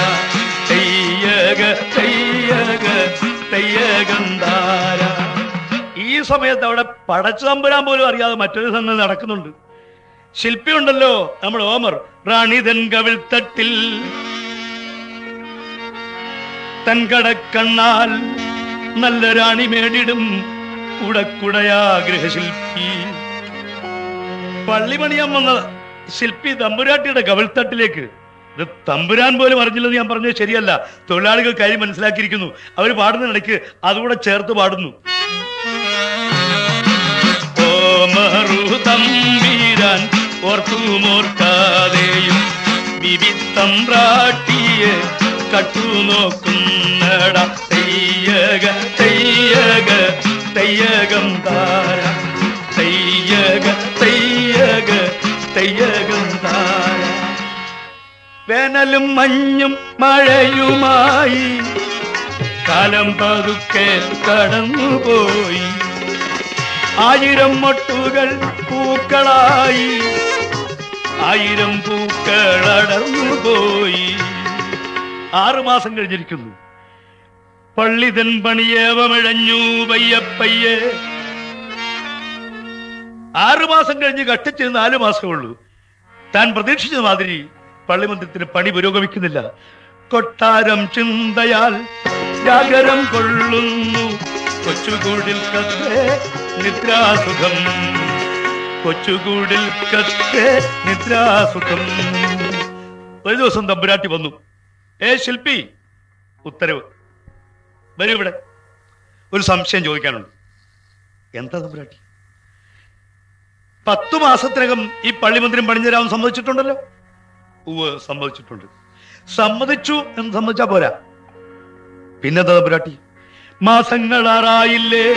തെയ്യക തെയ്യക തെയ്യകന്താര ഈ സമയത്ത് അവിടെ പടച്ചു തമ്പുരാൻ പോലും അറിയാതെ മറ്റൊരു സംഗതി നടക്കുന്നുണ്ട് ശില്പി ഉണ്ടല്ലോ നമ്മുടെ ഓമർ റാണിതൻ കവിൾ തട്ടിൽ തൻകടക്കണ്ണാൽ നല്ല റാണി മേടിടും കുടക്കുടയാഗ്രഹശില്പി പള്ളിമണിയാൻ വന്ന ശില്പി തമ്പുരാട്ടിയുടെ കവിൾത്തട്ടിലേക്ക് ഇത് തമ്പുരാൻ പോലും അറിഞ്ഞില്ലെന്ന് ഞാൻ പറഞ്ഞത് ശരിയല്ല തൊഴിലാളികൾ കാര്യം മനസ്സിലാക്കിയിരിക്കുന്നു അവർ പാടുന്നതിനിടയ്ക്ക് അതുകൂടെ ചേർത്ത് പാടുന്നു ഓമറു തമ്പീരാൻ ഓർത്തുമോർക്കാതെയും വിവിത്തം റാട്ടിയെ കട്ടു നോക്കുന്നട തെയ്യക തെയ്യക തെയ്യകം താര തെയ്യക തെയ്യക തെയ്യകം താര വേനലും മഞ്ഞും മഴയുമായി കാലം പതുക്കെ കടന്നുപോയി ആയിരം മൊട്ടുകൾ പൂക്കളായി ആയിരം പൂക്കൾ അടർന്നുപോയി ആറുമാസം കഴിഞ്ഞിരിക്കുന്നു പള്ളിതൻ പണിയേവമിഴഞ്ഞു പയ്യപ്പയ്യെ ആറുമാസം കഴിഞ്ഞ് കട്ടിച്ച് നാലു മാസമേ ഉള്ളൂ താൻ പ്രതീക്ഷിച്ച മാതിരി പള്ളിമന്ദിരത്തിന് പണി പുരോഗമിക്കുന്നില്ല കൊട്ടാരം ചിന്തയാൽ ജാഗരം കൊള്ളുന്നു കൊച്ചുകൂടിൽ കത്തേ നിദ്രാസുഖം കൊച്ചുകൂടിൽ കത്തേ നിദ്രാസുഖം ഒരു ദിവസം തമ്പുരാട്ടി വന്നു ഏ ശില്പി ഉത്തരവ് വരൂ ഇവിടെ ഒരു സംശയം ചോദിക്കാനുണ്ട് എന്താ തമ്പുരാട്ടി പത്തു മാസത്തിനകം ഈ പള്ളിമന്ദിരം പണിഞ്ഞുതരാൻ സമ്മതിച്ചിട്ടുണ്ടല്ലോ ഉവ് സമ്മതിച്ചിട്ടുണ്ട് സമ്മതിച്ചു എന്ന് സമ്മതിച്ചാ പോരാ പിന്നെന്താ തമ്പുരാട്ടി മാസങ്ങളാറായില്ലേ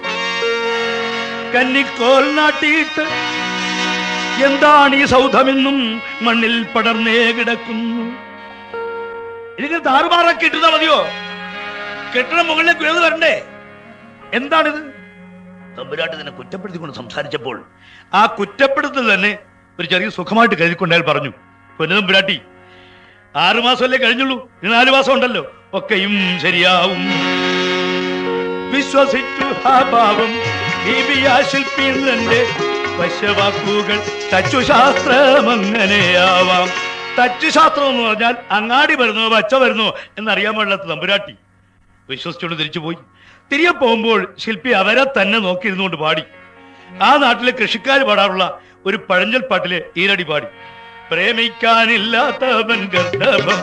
കന്നിക്കോൽ നാട്ടിയിട്ട് എന്താണ് ഈ സൗധമെന്നും മണ്ണിൽ പടർന്നേ കിടക്കുന്നു ഇതിന് താറുമാറൊക്കെ ഇട്ടുന്നാ മതിയോ കെട്ടിടം മുകളിലേക്ക് ഉയർന്നു വരണ്ടേ എന്താണിത് തമ്പുരാട്ടി തന്നെ കുറ്റപ്പെടുത്തിക്കൊണ്ട് സംസാരിച്ചപ്പോൾ ആ കുറ്റപ്പെടുത്തൽ തന്നെ ഒരു ചെറിയ സുഖമായിട്ട് കരുതിക്കൊണ്ട് അയാൾ പറഞ്ഞു പൊന്നതമ്പുരാട്ടി ആറുമാസമല്ലേ കഴിഞ്ഞുള്ളൂ ഇനി നാലു മാസം ഉണ്ടല്ലോ ഒക്കെയും ശരിയാവും വിശ്വസിച്ചു ആ ഭാവം ബീബിയാ ശില്പീന്ദ്രന്റെ വശ്യവാക്കുകൾ തച്ചുശാസ്ത്രം അങ്ങനെയാവാം തച്ചുശാസ്ത്രം എന്ന് പറഞ്ഞാൽ അങ്ങാടി വരുന്നോ വച്ച വരുന്നോ എന്നറിയാൻ പാടില്ലാത്ത തമ്പുരാട്ടി വിശ്വസിച്ചുകൊണ്ട് തിരിച്ചു പോയി തിരികെ പോകുമ്പോൾ ശില്പി അവരെ തന്നെ നോക്കിയിരുന്നുകൊണ്ട് പാടി ആ നാട്ടിലെ കൃഷിക്കാർ പാടാറുള്ള ഒരു പഴഞ്ചൽ പാട്ടിലെ ഈരടി പാടി പ്രേമിക്കാനില്ലാത്തവൻ ഗർഭം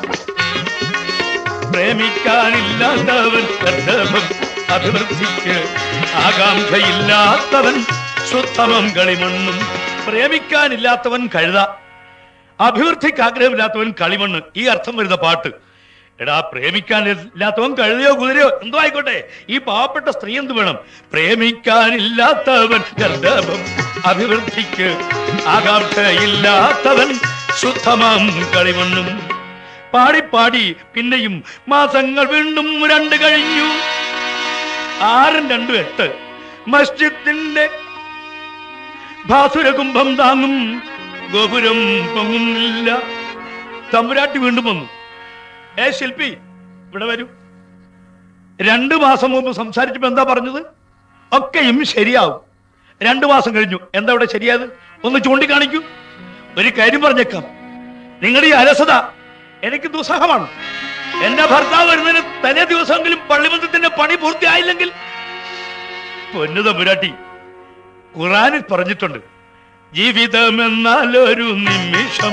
പ്രേമിക്കാനില്ലാത്തവൻ ഗർഭം അഭിവൃദ്ധിക്ക് ആകാംക്ഷയില്ലാത്തവൻ ശുദ്ധമം കളിമണ്ണും പ്രേമിക്കാനില്ലാത്തവൻ കഴുത അഭിവൃദ്ധിക്ക് ആഗ്രഹമില്ലാത്തവൻ കളിമണ്ണ് ഈ അർത്ഥം വരുന്ന പാട്ട് എടാ പ്രേമിക്കാനില്ലാത്തവൻ കഴുതയോ കുതിരയോ എന്തോ ആയിക്കോട്ടെ ഈ പാവപ്പെട്ട സ്ത്രീ എന്ത് വേണം പ്രേമിക്കാനില്ലാത്തവൻ ഗർഭം അഭിവൃദ്ധിക്ക് ആകാംക്ഷയില്ലാത്തവൻ ശുദ്ധമാം കളിമണ്ണും പാടി പാടി പിന്നെയും മാസങ്ങൾ വീണ്ടും രണ്ട് കഴിഞ്ഞു ആറും രണ്ടും എട്ട് മസ്ജിദിന്റെ ഭാസുരകുംഭം താങ്ങും ഗോപുരം പൊങ്ങുന്നില്ല തമ്പുരാട്ടി വീണ്ടും വന്നു ഏ ശില്പി ഇവിടെ വരൂ രണ്ടു മാസം മുമ്പ് സംസാരിച്ചപ്പോ എന്താ പറഞ്ഞത് ഒക്കെയും ശരിയാവും രണ്ടു മാസം കഴിഞ്ഞു എന്താ ഇവിടെ ശരിയായത് ഒന്ന് ചൂണ്ടിക്കാണിക്കൂ ഒരു കാര്യം പറഞ്ഞേക്കാം നിങ്ങളുടെ ഈ അലസത എനിക്ക് ദുസ്സഹമാണ് എന്റെ ഭർത്താവ് വരുന്നതിന് തലേ ദിവസമെങ്കിലും പള്ളിമന്ദിരത്തിന്റെ പണി പൂർത്തിയായില്ലെങ്കിൽ പൊന്നു തമ്പുരാട്ടി ഖുറാനിൽ പറഞ്ഞിട്ടുണ്ട് ജീവിതമെന്നാൽ ഒരു നിമിഷം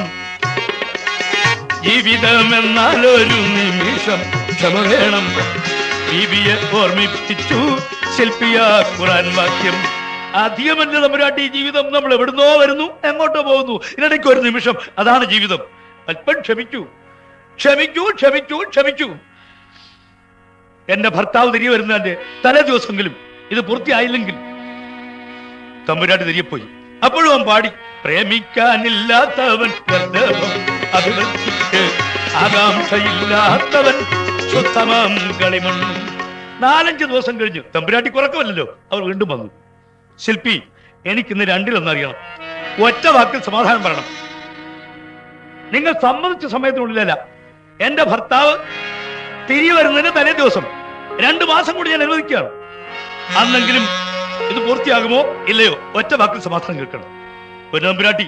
ജീവിതമെന്നാൽ ഒരു നിമിഷം ക്ഷമ വേണം ബീബിയെ ഓർമ്മിപ്പിച്ചു ശില്പിയ ഖുറാൻ വാക്യം അധികമല്ല തമ്പുരാട്ടി ഈ ജീവിതം നമ്മൾ എവിടുന്നോ വരുന്നു എങ്ങോട്ടോ പോകുന്നു ഇതിനിടയ്ക്ക് ഒരു നിമിഷം അതാണ് ജീവിതം അല്പം ക്ഷമിക്കൂ ക്ഷമിക്കൂ ക്ഷമിക്കൂ ക്ഷമിക്കൂ എന്റെ ഭർത്താവ് തിരികെ വരുന്നതിന്റെ തലേ ദിവസമെങ്കിലും ഇത് പൂർത്തിയായില്ലെങ്കിൽ തമ്പുരാട്ടി തിരികെ പോയി അപ്പോഴും അവൻ പാടി പ്രേമിക്കാനില്ലാത്തവൻ ഗർഭം അഭിവൃദ്ധിക്ക് ആകാംക്ഷയില്ലാത്തവൻ ശുദ്ധമാം കളിമണ്ണും നാലഞ്ച് ദിവസം കഴിഞ്ഞു തമ്പുരാട്ടി കുറക്കമല്ലല്ലോ അവർ വീണ്ടും വന്നു ശില്പി എനിക്കിന്ന് രണ്ടിലൊന്നറിയണം ഒറ്റ വാക്കിൽ സമാധാനം പറയണം നിങ്ങൾ സമ്മതിച്ച സമയത്തിനുള്ളിലല്ല എന്റെ ഭർത്താവ് തിരികെ വരുന്നതിന് തലേ ദിവസം രണ്ടു മാസം കൂടി ഞാൻ അനുവദിക്കുകയാണ് അന്നെങ്കിലും ഇത് പൂർത്തിയാകുമോ ഇല്ലയോ ഒറ്റ വാക്കിൽ സമാധാനം കേൾക്കണം പൊന്നമ്പുരാട്ടി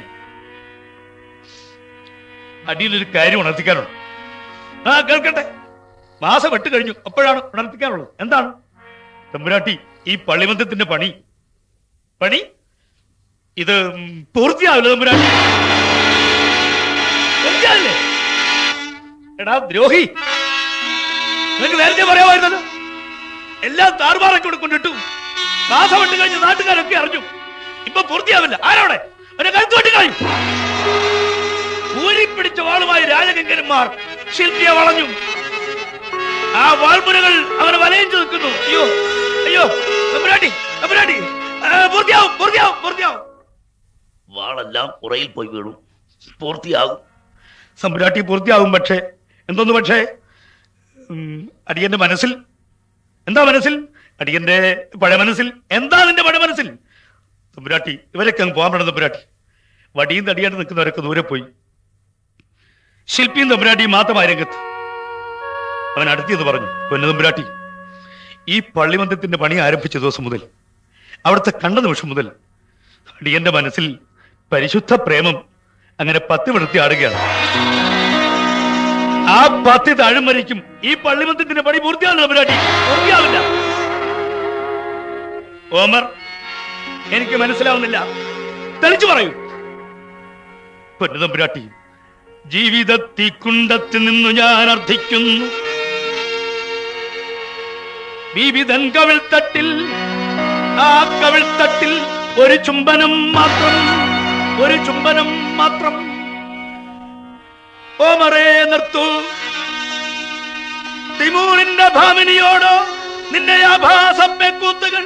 അടിയിലൊരു കാര്യം ഉണർത്തിക്കാനുണ്ട് ആ കേൾക്കട്ടെ മാസം എട്ട് കഴിഞ്ഞു അപ്പോഴാണ് ഉണർത്തിക്കാനുള്ളത് എന്താണ് തമ്പുരാട്ടി ഈ പള്ളിമന്ദത്തിന്റെ പണി പണി ഇത് ഉം, പൂർത്തിയാവില്ല തമ്പുരാട്ടി പൂർത്തിയാവില്ലേ എടാ ദ്രോഹി നിനക്ക് നേരത്തെ പറയാമായിരുന്നല്ലോ എല്ലാം താറുമാറൊക്കെ ഇവിടെ കൊണ്ടിട്ടു മാസം എട്ട് കഴിഞ്ഞ് നാട്ടുകാരൊക്കെ അറിഞ്ഞു ഇപ്പൊ പൂർത്തിയാവില്ല ആരോടെ അവനെ കഴുത്തു വെട്ടി കളയും ഊരിപ്പിടിച്ച വാളുമായി രാജകങ്കരന്മാർ ശില്പിയെ വളഞ്ഞു ആ വാൾമുനകൾ അവനെ വലയിച്ചു നിൽക്കുന്നു അയ്യോ അയ്യോ തമ്പുരാട്ടി തമ്പുരാട്ടി ആ, പൂർത്തിയാവും പൂർത്തിയാവും പൂർത്തിയാവും വാളെല്ലാം ഉറയിൽ പോയി വീണു പൂർത്തിയാകും സമ്പുരാട്ടി പൂർത്തിയാകും പക്ഷേ എന്തോന്ന് പക്ഷേ ഉം, അടിയന്റെ മനസ്സിൽ എന്താ മനസ്സിൽ അടിയന്റെ പഴയ മനസ്സിൽ എന്താ നിന്റെ പഴയ മനസ്സിൽ തമ്പുരാട്ടി ഇവരൊക്കെ അങ്ങ് പോകാൻ പറ്റുന്ന തമ്പുരാട്ടി വടിയും തടിയായിട്ട് നിൽക്കുന്നവരൊക്കെ ദൂരെ പോയി ശില്പിയും തമ്പുരാട്ടിയും മാത്രമായി രംഗത്ത് അവൻ അടുത്തിയത് പറഞ്ഞു പൊന്നു തമ്പുരാട്ടി ഈ പള്ളിമന്ദിരത്തിന്റെ പണി ആരംഭിച്ച ദിവസം മുതൽ അവിടുത്തെ കണ്ട നിമിഷം മുതൽ അടിയന്റെ മനസ്സിൽ പരിശുദ്ധ പ്രേമം അങ്ങനെ പത്തി വിടത്തി ആടുകയാണ് ആ പത്തി താഴും വരയ്ക്കും ഈ പള്ളിമന്ദിരത്തിന്റെ പണി പൂർത്തിയാവില്ല തമ്പുരാട്ടി പൂർത്തിയാവില്ല ഓമർ എനിക്ക് മനസ്സിലാവുന്നില്ല തെളിച്ചു പറയൂ പൊന്നു തമ്പുരാട്ടി ജീവിതത്തിക്കുണ്ടത്ത് നിന്നു ഞാൻ അർത്ഥിക്കുന്നു വിവിധൻ കവിൾത്തട്ടിൽ ആ കവിൾത്തട്ടിൽ ഒരു ചുംബനം മാത്രം ഒരു ചുംബനം മാത്രം ഓമറേ നിർത്തൂ തിമൂറിന്റെ ഭാമിനിയോടോ നിന്റെ ആഭാസപ്പെക്കൂത്തുകൾ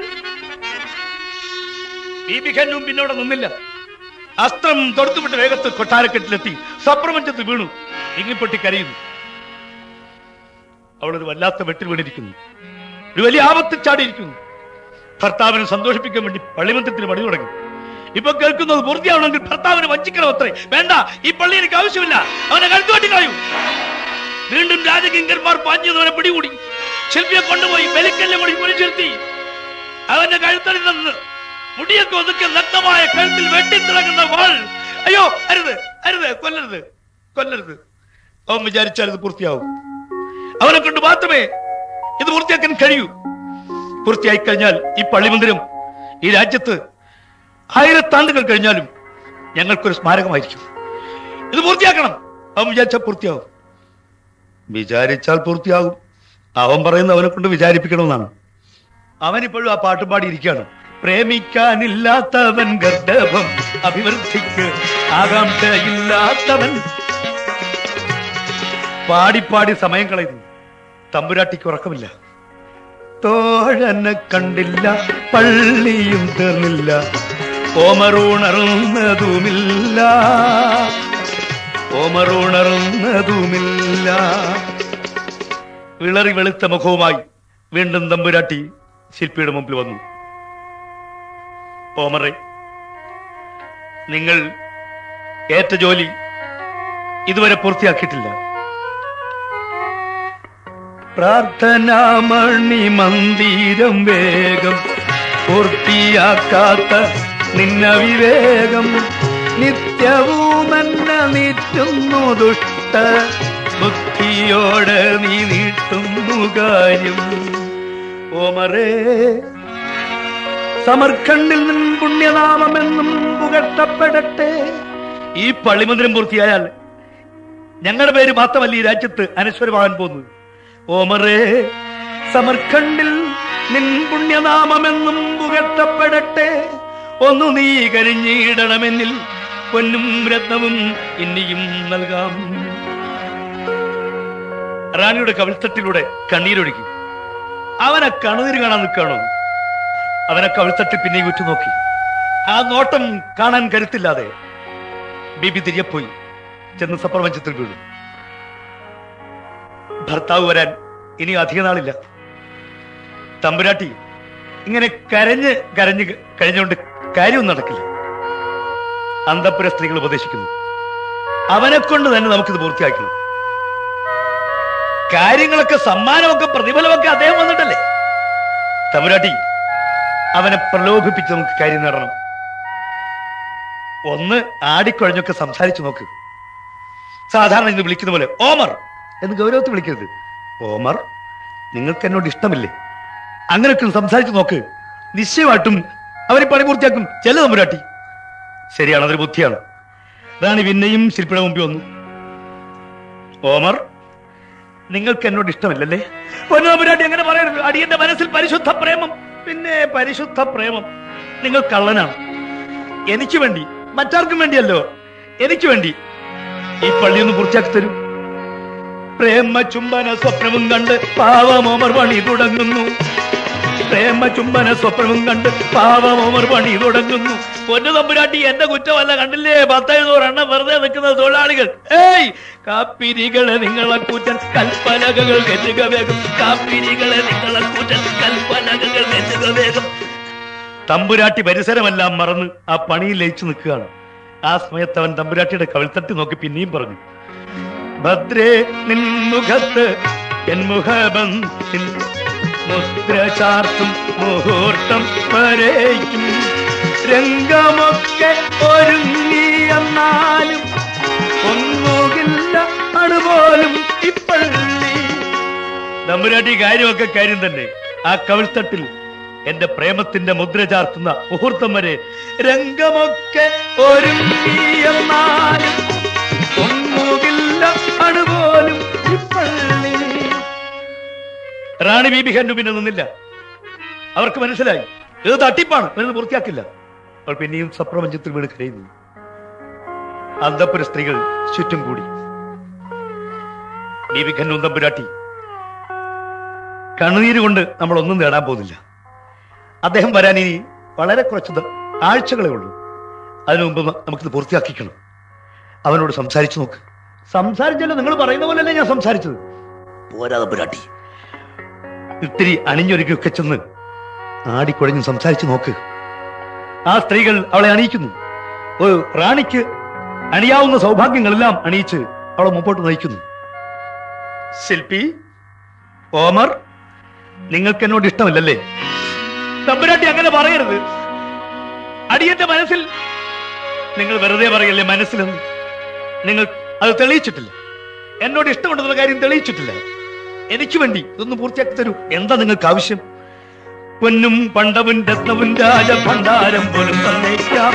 ബീബിഖന്നും പിന്നോടെ നിന്നില്ല അസ്ത്രം തൊടുത്തുവിട്ട് വേഗത്ത് കൊട്ടാരക്കെട്ടിലെത്തി സപ്രപഞ്ചത്ത് വീണു ഇങ്ങിപ്പൊട്ടി കരയുന്നു അവളൊരു വല്ലാത്ത വെട്ടിൽ വീണിരിക്കുന്നു ഒരു വലിയ ആപത്തിൽ ചാടിയിരിക്കുന്നു ഭർത്താവിനെ സന്തോഷിപ്പിക്കാൻ വേണ്ടി പള്ളിമന്ത്രത്തിന് പണി തുടങ്ങി ഇപ്പൊ കേൾക്കുന്നത് പൂർത്തിയാവണമെങ്കിൽ ഭർത്താവിനെ വഞ്ചിക്കണം അത്രേ വേണ്ട ഈ പള്ളി എനിക്ക് ആവശ്യമില്ല അവനെ കഴുത്തുവട്ടി കളയൂ വീണ്ടും രാജകിങ്കന്മാർ പാഞ്ഞവനെ പിടികൂടി ശില്പിയെ കൊണ്ടുപോയി ബലിക്കല്ലെ കൂടി കുരിച്ചിരുത്തി അവന്റെ കഴുത്തടി നിന്ന് മുടിയൊക്കെ ഒതുക്കി നഗ്നമായ കഴുത്തിൽ വെട്ടിത്തിളങ്ങുന്ന വാൾ അയ്യോ അരുത് അരുത് കൊല്ലരുത് കൊല്ലരുത് അവൻ വിചാരിച്ചാൽ ഇത് പൂർത്തിയാവും അവനെ കൊണ്ട് മാത്രമേ ഇത് പൂർത്തിയാക്കാൻ കഴിയൂ പൂർത്തിയായി കഴിഞ്ഞാൽ ഈ പള്ളിമന്ദിരം ഈ രാജ്യത്ത് ആയിരത്താണ്ടുകൾ കഴിഞ്ഞാലും ഞങ്ങൾക്കൊരു സ്മാരകമായിരിക്കും ഇത് പൂർത്തിയാക്കണം അവൻ വിചാരിച്ചാൽ പൂർത്തിയാവും വിചാരിച്ചാൽ പൂർത്തിയാകും അവൻ പറയുന്ന അവനെ കൊണ്ട് വിചാരിപ്പിക്കണമെന്നാണ് അവനിപ്പോഴും ആ പാട്ടും പാടിയിരിക്കുകയാണ് പ്രേമിക്കാനില്ലാത്തവൻ ഗർഭം അഭിവൃദ്ധിക്ക് ആകാംക്ഷയില്ലാത്തവൻ പാടിപ്പാടി സമയം കളയുന്നു തമ്പുരാട്ടിക്ക് ഉറക്കമില്ല തോഴനെ കണ്ടില്ല പള്ളിയും തീർന്നില്ല ഓമറൂണറുന്നതുമില്ല ഓമറൂണറുന്നതുമില്ല വിളറി വെളുത്ത മുഖവുമായി വീണ്ടും തമ്പുരാട്ടി ശില്പിയുടെ മുമ്പിൽ വന്നു ഓമറെ നിങ്ങൾ ഏറ്റ ജോലി ഇതുവരെ പൂർത്തിയാക്കിയിട്ടില്ല പ്രാർത്ഥനാമണി മന്ദിരം വേഗം പൂർത്തിയാക്കാത്ത നിന്ന വിവേകം നിത്യവും എന്നെ നീറ്റുന്നു ദുഷ്ട ബുദ്ധിയോടെ നീ നീട്ടുന്നു കാര്യം ഓമറേ സമർഖണ്ഡിൽ നിന്നും പുണ്യനാമമെന്നും പുകഴ്ത്തപ്പെടട്ടെ ഈ പള്ളിമന്ദിരം പൂർത്തിയായാൽ ഞങ്ങളുടെ പേര് മാത്രമല്ല ഈ രാജ്യത്ത് അനശ്വരമാകാൻ പോകുന്നത് ഓമറേ സമർഖണ്ഡിൽ നിൻ പുണ്യനാമമെന്നും പുകഴ്ത്തപ്പെടട്ടെ ഒന്നു നീ കരിഞ്ഞിടണമെന്നിൽ പൊന്നും രത്നവും ഇനിയും നൽകാം റാണിയുടെ കവിൾത്തട്ടിലൂടെ കണ്ണീരൊഴുകി അവനെ കണുനീര് കാണാൻ നിൽക്കുകയാണോ അവനെ കവിൾത്തട്ടി പിന്നെ ഉറ്റുനോക്കി ആ നോട്ടം കാണാൻ കരുത്തില്ലാതെ ബിബി തിരികെ പോയി ചെന്ന് സപ്രപഞ്ചത്തിൽ വീണു ഭർത്താവ് വരാൻ ഇനി അധിക നാളില്ല തമ്പുരാട്ടി ഇങ്ങനെ കരഞ്ഞ് കരഞ്ഞ് കഴിഞ്ഞുകൊണ്ട് കാര്യവും നടക്കില്ല അന്തപുര സ്ത്രീകൾ ഉപദേശിക്കുന്നു അവനെ കൊണ്ട് തന്നെ നമുക്കിത് പൂർത്തിയാക്കണം കാര്യങ്ങളൊക്കെ സമ്മാനമൊക്കെ പ്രതിഫലമൊക്കെ അദ്ദേഹം വന്നിട്ടല്ലേ തമ്പുരാട്ടി അവനെ പ്രലോഭിപ്പിച്ച് നമുക്ക് കാര്യം നേടണം ഒന്ന് ആടിക്കുഴഞ്ഞൊക്കെ സംസാരിച്ചു നോക്ക് സാധാരണ ഇന്ന് വിളിക്കുന്ന പോലെ ഓമർ എന്ന് ഗൗരവത്തിൽ വിളിക്കരുത് ഓമർ നിങ്ങൾക്ക് എന്നോട് ഇഷ്ടമില്ലേ അങ്ങനെയൊക്കെ ഒന്ന് സംസാരിച്ചു നോക്ക് നിശ്ചയമായിട്ടും അവരെ പണി പൂർത്തിയാക്കും ചെല്ല തമ്പുരാട്ടി ശരിയാണ് അതൊരു ബുദ്ധിയാണ് റാണി പിന്നെയും ശില്പിയുടെ മുമ്പിൽ വന്നു ഓമർ നിങ്ങൾക്ക് എന്നോട് ഇഷ്ടമില്ലല്ലേ പൊന്നോമരാട്ടി അങ്ങനെ പറയരുത് അടിയന്റെ മനസ്സിൽ പരിശുദ്ധ പ്രേമം പിന്നെ പരിശുദ്ധ പ്രേമം നിങ്ങൾ കള്ളനാണ് എനിക്ക് വേണ്ടി മറ്റാർക്കും വേണ്ടിയല്ലോ എനിക്ക് വേണ്ടി ഈ പള്ളി ഒന്ന് പൂർത്തിയാക്കി തരൂ പ്രേമ ചുംബന സ്വപ്നവും കണ്ട് പാവമോമർ പണി തുടങ്ങുന്നു പ്രേമ ചുംബന സ്വപ്നവും കണ്ട് പാവമോമർ പണി തുടങ്ങുന്നു പൊന്നു തമ്പുരാട്ടി എന്റെ കുറ്റമല്ല കണ്ടില്ലേ പത്തെഴുന്നൂറെണ്ണം വെറുതെ നിൽക്കുന്ന തൊഴിലാളികൾ ഏയ് കാപ്പിരികളെ നിങ്ങളെ കൂറ്റൻ കൽപ്പലകകൾ കെറ്റുക വേഗം കാപ്പിരികളെ നിങ്ങളെ കൂറ്റൻ കൽപ്പലകകൾ കെറ്റുക വേഗം തമ്പുരാട്ടി പരിസരമെല്ലാം മറന്ന് ആ പണിയിൽ ലയിച്ചു നിൽക്കുകയാണ് ആ സമയത്ത് അവൻ തമ്പുരാട്ടിയുടെ കവിൾത്തട്ടി നോക്കി പിന്നെയും പറഞ്ഞു ഭദ്രേ നിൻ മുഖത്ത് എൻ മുഖബന്ധിൽ മുദ്ര ചാർത്തും മുഹൂർത്തം വരേക്കും രംഗമൊക്കെ ഒരുങ്ങി എന്നാലും ഒന്നുകില്ല അണുപോലും ഇപ്പള്ളി തമ്പുരാട്ടി കാര്യമൊക്കെ കാര്യം തന്നെ ആ കവിൾത്തട്ടിൽ എന്റെ പ്രേമത്തിന്റെ മുദ്ര ചാർത്തുന്ന മുഹൂർത്തം വരെ രംഗമൊക്കെ ഒരുങ്ങി എന്നാലും ഒന്നുകില്ല അണുപോലും ഇപ്പള്ളി റാണി ബീബി ഹന്നു പിന്നെ നിന്നില്ല അവർക്ക് മനസ്സിലായി ഇത് തട്ടിപ്പാണ് ഇവരത് പൂർത്തിയാക്കില്ല അവൾ പിന്നെയും സപ്രപഞ്ചത്തിൽ വീണ് കരയുന്നു അന്തപ്പുര സ്ത്രീകൾ ചുറ്റും കൂടി ബീബി ഖന്നു തമ്പുരാട്ടി കണ്ണുനീര് കൊണ്ട് നമ്മൾ ഒന്നും നേടാൻ പോകുന്നില്ല അദ്ദേഹം വരാൻ ഇനി വളരെ കുറച്ച് ദ- ആഴ്ചകളേ ഉള്ളൂ അതിനു മുമ്പ് നമുക്കിത് പൂർത്തിയാക്കിക്കണം അവനോട് സംസാരിച്ചു നോക്ക് സംസാരിച്ചല്ലോ നിങ്ങൾ പറയുന്ന പോലെയല്ലേ ഞാൻ സംസാരിച്ചത് പോരാ തമ്പുരാട്ടി ഇത്തിരി അണിഞ്ഞൊരുക്കൊക്കെ ചെന്ന് ആടിക്കുഴഞ്ഞ് സംസാരിച്ചു നോക്ക് ആ സ്ത്രീകൾ അവളെ അണിയിക്കുന്നു ഒരു റാണിക്ക് അണിയാവുന്ന സൗഭാഗ്യങ്ങളെല്ലാം അണിയിച്ച് അവളെ മുമ്പോട്ട് നയിക്കുന്നു ശില്പി ഓമർ നിങ്ങൾക്ക് എന്നോട് ഇഷ്ടമല്ലല്ലേ തമ്പുരാട്ടി അങ്ങനെ പറയരുത് അടിയന്റെ മനസ്സിൽ നിങ്ങൾ വെറുതെ പറയല്ലേ മനസ്സിലെന്ന് നിങ്ങൾ അത് തെളിയിച്ചിട്ടില്ല എന്നോട് ഇഷ്ടമുണ്ടെന്നുള്ള കാര്യം തെളിയിച്ചിട്ടില്ല എനിക്ക് വേണ്ടി ഇതൊന്ന് പൂർത്തിയാക്കി തരൂ എന്താ നിങ്ങൾക്ക് ആവശ്യം പൊന്നും പണ്ടവും രത്നവും രാജഭണ്ഡാരം പോലും തന്നേക്കാം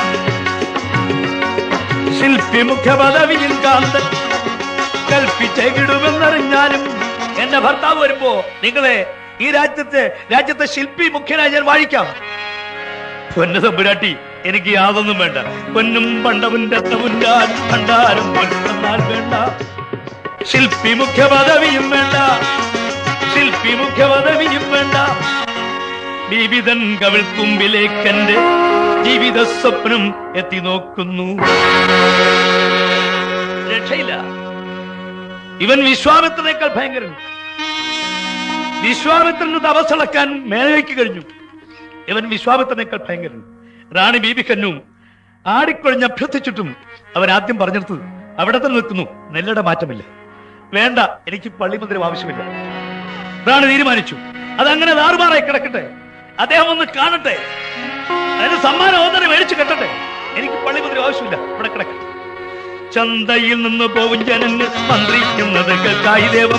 ശില്പി മുഖ്യ പദവിയിൽ കാന്തൻ കൽപ്പിച്ചേകിടുമെന്നറിഞ്ഞാലും എന്റെ ഭർത്താവ് വരുമ്പോ നിങ്ങളെ ഈ രാജ്യത്തെ രാജ്യത്തെ ശില്പി മുഖ്യനായി ഞാൻ വാഴിക്കാം പൊന്നു തമ്പുരാട്ടി എനിക്ക് യാതൊന്നും വേണ്ട പൊന്നും പണ്ടവും രത്നവും രാജ ഭണ്ഡാരം പോലും തന്നാൽ വേണ്ട ശില്പി മുഖ്യ പദവിയും വേണ്ട ശില്പി മുഖ്യ പദവിയും വേണ്ട വിവിധൻ കവിൾക്കുമ്പിലേക്കെന്റെ ജീവിത സ്വപ്നം എത്തി നോക്കുന്നു രക്ഷയില്ല ഇവൻ വിശ്വാമിത്രനേക്കാൾ ഭയങ്കരൻ വിശ്വാമിത്രന് തപസ്സിളക്കാൻ മേനകയ്ക്ക് കഴിഞ്ഞു ഇവൻ വിശ്വാമിത്രനേക്കാൾ ഭയങ്കരൻ റാണി ബീബിക്കന്നും ആടിക്കൊഴിഞ്ഞ് അഭ്യർത്ഥിച്ചിട്ടും അവൻ ആദ്യം പറഞ്ഞെടുത്തത് അവിടെ തന്നെ നിൽക്കുന്നു നെല്ലട മാറ്റമില്ല വേണ്ട എനിക്ക് പള്ളിമന്ദിരം ആവശ്യമില്ല റാണി തീരുമാനിച്ചു അതങ്ങനെ താറുമാറായി കിടക്കട്ടെ അദ്ദേഹം ഒന്ന് കാണട്ടെ അതിന് സമ്മാനം ഒന്നര മേടിച്ചു കെട്ടട്ടെ എനിക്ക് പള്ളിമന്ദിരം ആവശ്യമില്ല ഇവിടെ കിടക്കട്ടെ ചന്തയിൽ നിന്ന് പോവും ജനങ്ങൾ മന്ത്രിക്കുന്നത് കേൾക്കായി ദേവം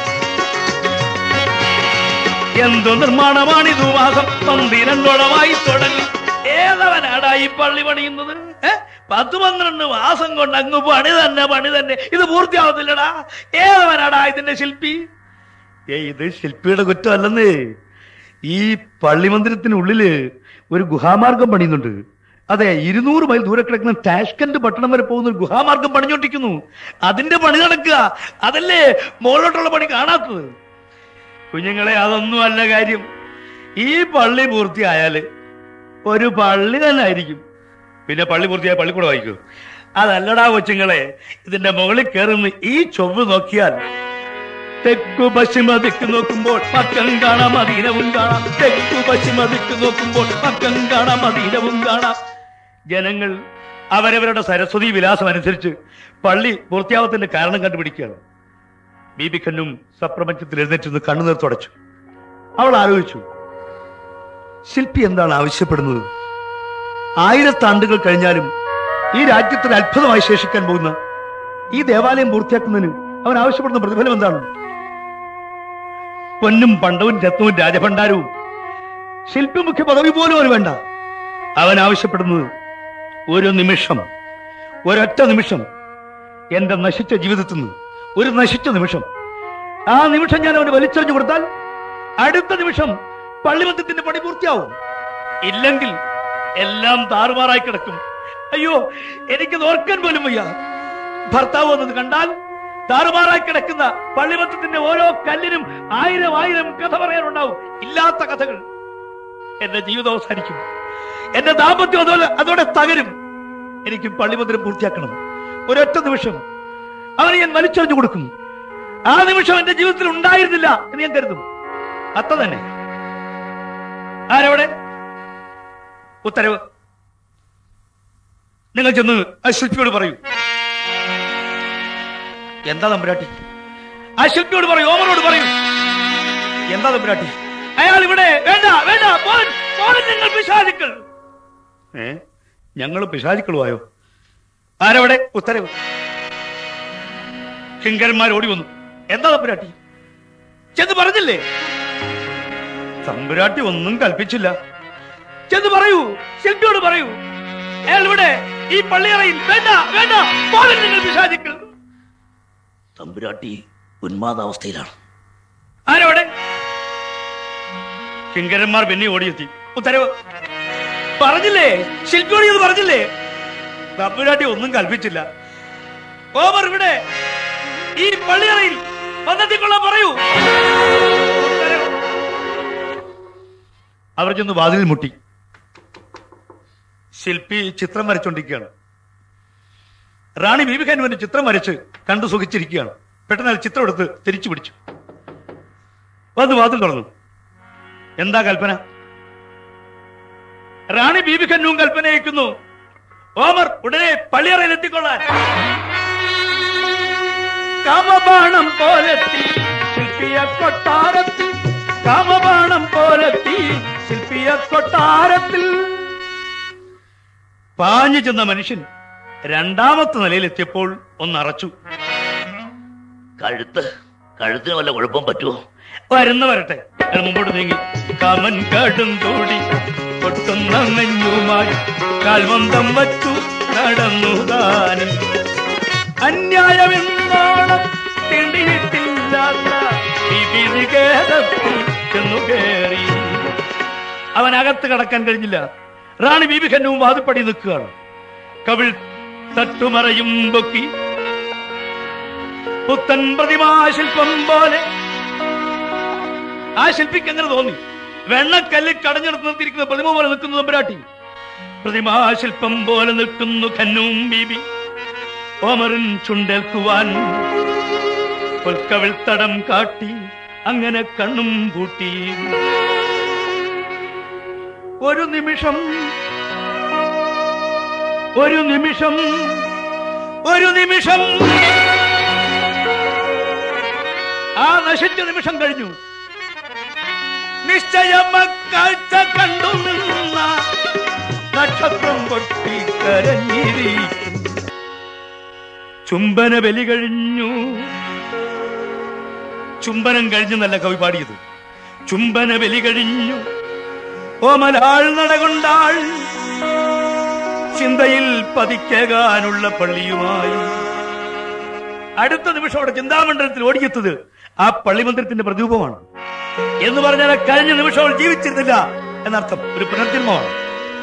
എന്തു നിർമ്മാണമാണിതു മാസം പന്തിരണ്ടോളമായി തുടങ്ങി ഏതവനാടാ ഈ പള്ളി പണിയുന്നത് ഏ? പത്ത് പന്ത്രണ്ട് മാസം കൊണ്ട് അങ്ങ് പണി തന്നെ പണി തന്നെ ഇത് പൂർത്തിയാവത്തില്ലടാ ഏതവനാടാ ഇതിന്റെ ശില്പി ഏ ഇത് ശില്പിയുടെ കുറ്റമല്ലെന്നേ ഈ പള്ളിമന്ദിരത്തിനുള്ളില് ഒരു ഗുഹാമാർഗം പണിയുന്നുണ്ട് അതെ ഇരുന്നൂറ് മൈൽ ദൂരെ കിടക്കുന്ന ടാഷ്കന്റ് പട്ടണം വരെ പോകുന്ന ഒരു ഗുഹാമാർഗം പണിഞ്ഞോണ്ടിരിക്കുന്നു അതിന്റെ പണി നടക്കുക അതല്ലേ മുകളിലോട്ടുള്ള പണി കാണാത്തത് കുഞ്ഞുങ്ങളെ അതൊന്നും അല്ല കാര്യം ഈ പള്ളി പൂർത്തിയായാല് ഒരു പള്ളി തന്നെ ആയിരിക്കും പിന്നെ പള്ളി പൂർത്തിയായ പള്ളിക്കൂടെ വായിക്കൂ അതല്ലടാ കൊച്ചുങ്ങളെ ഇതിന്റെ മുകളിൽ കയറുന്ന ഈ ചൊവ്വ് നോക്കിയാൽ തെക്കു പശ്ചിമ ദിക്ക് നോക്കുമ്പോൾ പക്കം കാണാം അധീനവും കാണാം തെക്കു പശ്ചിമ ദിക്ക് നോക്കുമ്പോൾ പക്കം കാണാം അധീനവും കാണാം ജനങ്ങൾ അവരവരുടെ സരസ്വതി വിലാസം അനുസരിച്ച് പള്ളി പൂർത്തിയാവത്തിന്റെ കാരണം കണ്ടുപിടിക്കുകയാണ് ബീബിക്കന്നും സപ്രപഞ്ചത്തിൽ എഴുന്നേറ്റ് നിന്ന് കണ്ണുനീർ തുടച്ചു അവൾ ആലോചിച്ചു ശില്പി എന്താണ് ആവശ്യപ്പെടുന്നത് ആയിരത്താണ്ടുകൾ കഴിഞ്ഞാലും ഈ രാജ്യത്തിന് അത്ഭുതമായി ശേഷിക്കാൻ പോകുന്ന ഈ ദേവാലയം പൂർത്തിയാക്കുന്നതിന് അവൻ ആവശ്യപ്പെടുന്ന പ്രതിഫലം എന്താണ് പൊന്നും പണ്ടവും രത്നവും രാജഭണ്ഡാരവും ശില്പി മുഖ്യ പദവി പോലും അവന് വേണ്ട അവൻ ആവശ്യപ്പെടുന്നത് ഒരു നിമിഷം ഒരൊറ്റ നിമിഷം എന്റെ നശിച്ച ജീവിതത്തിൽ നിന്ന് ഒരു നശിച്ച നിമിഷം ആ നിമിഷം ഞാൻ അവന് വലിച്ചെറിഞ്ഞു കൊടുത്താൽ അടുത്ത നിമിഷം പള്ളിമന്ദത്തിന്റെ പണി പൂർത്തിയാവും ഇല്ലെങ്കിൽ എല്ലാം താറുമാറായി കിടക്കും അയ്യോ എനിക്ക് ഓർക്കാൻ പോലും വയ്യ ഭർത്താവ് വന്നത് കണ്ടാൽ താറുമാറായി കിടക്കുന്ന പള്ളിമത്തത്തിന്റെ ഓരോ കല്ലിനും ആയിരം ആയിരം കഥ പറയാനുണ്ടാവും ഇല്ലാത്ത കഥകൾ എന്റെ ജീവിതം അവസാനിക്കും എന്റെ ദാമ്പത്യം അതോടെ അതോടെ തകരും എനിക്ക് പള്ളിമന്ദിരം പൂർത്തിയാക്കണം ഒരൊറ്റ നിമിഷം അവന് ഞാൻ വലിച്ചെറിഞ്ഞു കൊടുക്കും ആ നിമിഷം എന്റെ ജീവിതത്തിൽ ഉണ്ടായിരുന്നില്ല എന്ന് ഞാൻ കരുതും അത്ര തന്നെ ആരവിടെ ഉത്തരവ് നിങ്ങൾ ചെന്ന് ആ ശില്പിയോട് പറയൂ എന്താ തമ്പുരാട്ടി ആ ശില്പിയോട് പറയൂ ഓമനോട് പറയൂ എന്താ തമ്പുരാട്ടി അയാൾ ഇവിടെ വേണ്ട വേണ്ട പോൻ, പോൻ നിങ്ങൾ പിശാചുക്കൾ ഏ ഞങ്ങൾ പിശാചുക്കളുമായോ ആരവിടെ ഉത്തരവ് കിങ്കരന്മാർ ഓടി വന്നു എന്താ തമ്പുരാട്ടി ചെന്ന് പറഞ്ഞില്ലേ തമ്പുരാട്ടി ഒന്നും കൽപ്പിച്ചില്ല ചെന്ന് പറയൂ ശില്പിയോട് പറയൂ അയാൾ ഇവിടെ ഈ പള്ളിയറയിൽ വേണ്ട വേണ്ട പോലും നിങ്ങൾ പിശാചുക്കൾ തമ്പുരാട്ടി ഉന്മാദാവസ്ഥയിലാണ് ആരവിടെ കിങ്കരന്മാർ പിന്നെ ഓടിയെത്തി ഉത്തരവ് പറഞ്ഞില്ലേ ശില്പിയോട് ഇത് പറഞ്ഞില്ലേ തമ്പുരാട്ടി ഒന്നും കൽപ്പിച്ചില്ല ഓമർ ഇവിടെ ഈ പള്ളിയറയിൽ വന്നെത്തിക്കൊള്ളാൻ പറയൂ ഉത്തരവ്. അവർ ചെന്ന് വാതിലിൽ മുട്ടി ശില്പി ചിത്രം വരച്ചോണ്ടിരിക്കുകയാണ് റാണി ബീബിഖാനുവിന്റെ ചിത്രം വരച്ച് കണ്ടു സുഖിച്ചിരിക്കുകയാണ് പെട്ടെന്ന് അയാൾ ചിത്രം എടുത്ത് തിരിച്ചു പിടിച്ചു വന്ന് വാതിൽ തുറന്നു എന്താ കൽപ്പന റാണി ബീബി ഖന്നൂം കൽപ്പന അയക്കുന്നു ഓമർ ഉടനെ പള്ളിയറയിൽ എത്തിക്കൊള്ളാൻ കാമബാണം പോലെത്തി ശില്പിയ കൊട്ടാരത്തിൽ കാമബാണം പോലെത്തി ശില്പിയ കൊട്ടാരത്തിൽ പാഞ്ഞു ചെന്ന മനുഷ്യൻ രണ്ടാമത്തെ നിലയിലെത്തിയപ്പോൾ ഒന്ന് അറച്ചു കഴുത്ത് കഴുത്തിന് വല്ല കുഴപ്പം പറ്റുമോ വരുന്ന വരട്ടെ അയാൾ മുമ്പോട്ട് നീങ്ങി കമൻ കടും തോടി പൊട്ടുന്ന നെഞ്ഞുമായി കാൽമന്ദം വച്ചു നടന്നു താനും അന്യായമെന്നോണം തിണ്ടിയിട്ടില്ലാത്ത വിധിനികേതത്തിൽ ചെന്നു കയറി അവനകത്ത് കടക്കാൻ കഴിഞ്ഞില്ല റാണി ബീബി ഖന്നവും വാതിപ്പടി നിൽക്കുകയാണ് കവിൾ തട്ടുമറയും പൊക്കി പുത്തൻ പ്രതിമാശില്പം പോലെ ആ ശില്പിക്ക് എങ്ങനെ തോന്നി വെണ്ണക്കല്ലിൽ കടഞ്ഞെടുത്ത് നിർത്തിയിരിക്കുന്ന പ്രതിമ പോലെ നിൽക്കുന്നു തമ്പുരാട്ടി പ്രതിമാശില്പം പോലെ നിൽക്കുന്നു ഖന്നും ബീബി ഓമറിൻ ചുണ്ടേൽക്കുവാൻ പുൽക്കവിൾ തടം കാട്ടി അങ്ങനെ കണ്ണും പൂട്ടി ഒരു നിമിഷം ഒരു നിമിഷം ഒരു നിമിഷം ആ നശിച്ച നിമിഷം കഴിഞ്ഞു നിശ്ചയം കാഴ്ച കണ്ടു നിന്ന നക്ഷത്രം പൊട്ടി കരഞ്ഞിരിക്കും ചുംബന ബലി കഴിഞ്ഞു ചുംബനം കഴിഞ്ഞെന്നല്ല കവി പാടിയത് ചുംബന ബലി കഴിഞ്ഞു ഓമലാൾ നടകൊണ്ടാൾ ചിന്തയിൽ പതിക്കാനുള്ള പള്ളിയുമായി അടുത്ത നിമിഷം അവിടെ ചിന്താമണ്ഡലത്തിൽ ഓടിയെത്തത് ആ പള്ളിമന്ദിരത്തിന്റെ പ്രതിരൂപമാണ് എന്ന് പറഞ്ഞാൽ കഴിഞ്ഞ നിമിഷം അവൾ ജീവിച്ചിരുന്നില്ല എന്നർത്ഥം ഒരു പുനർജന്മമാണ്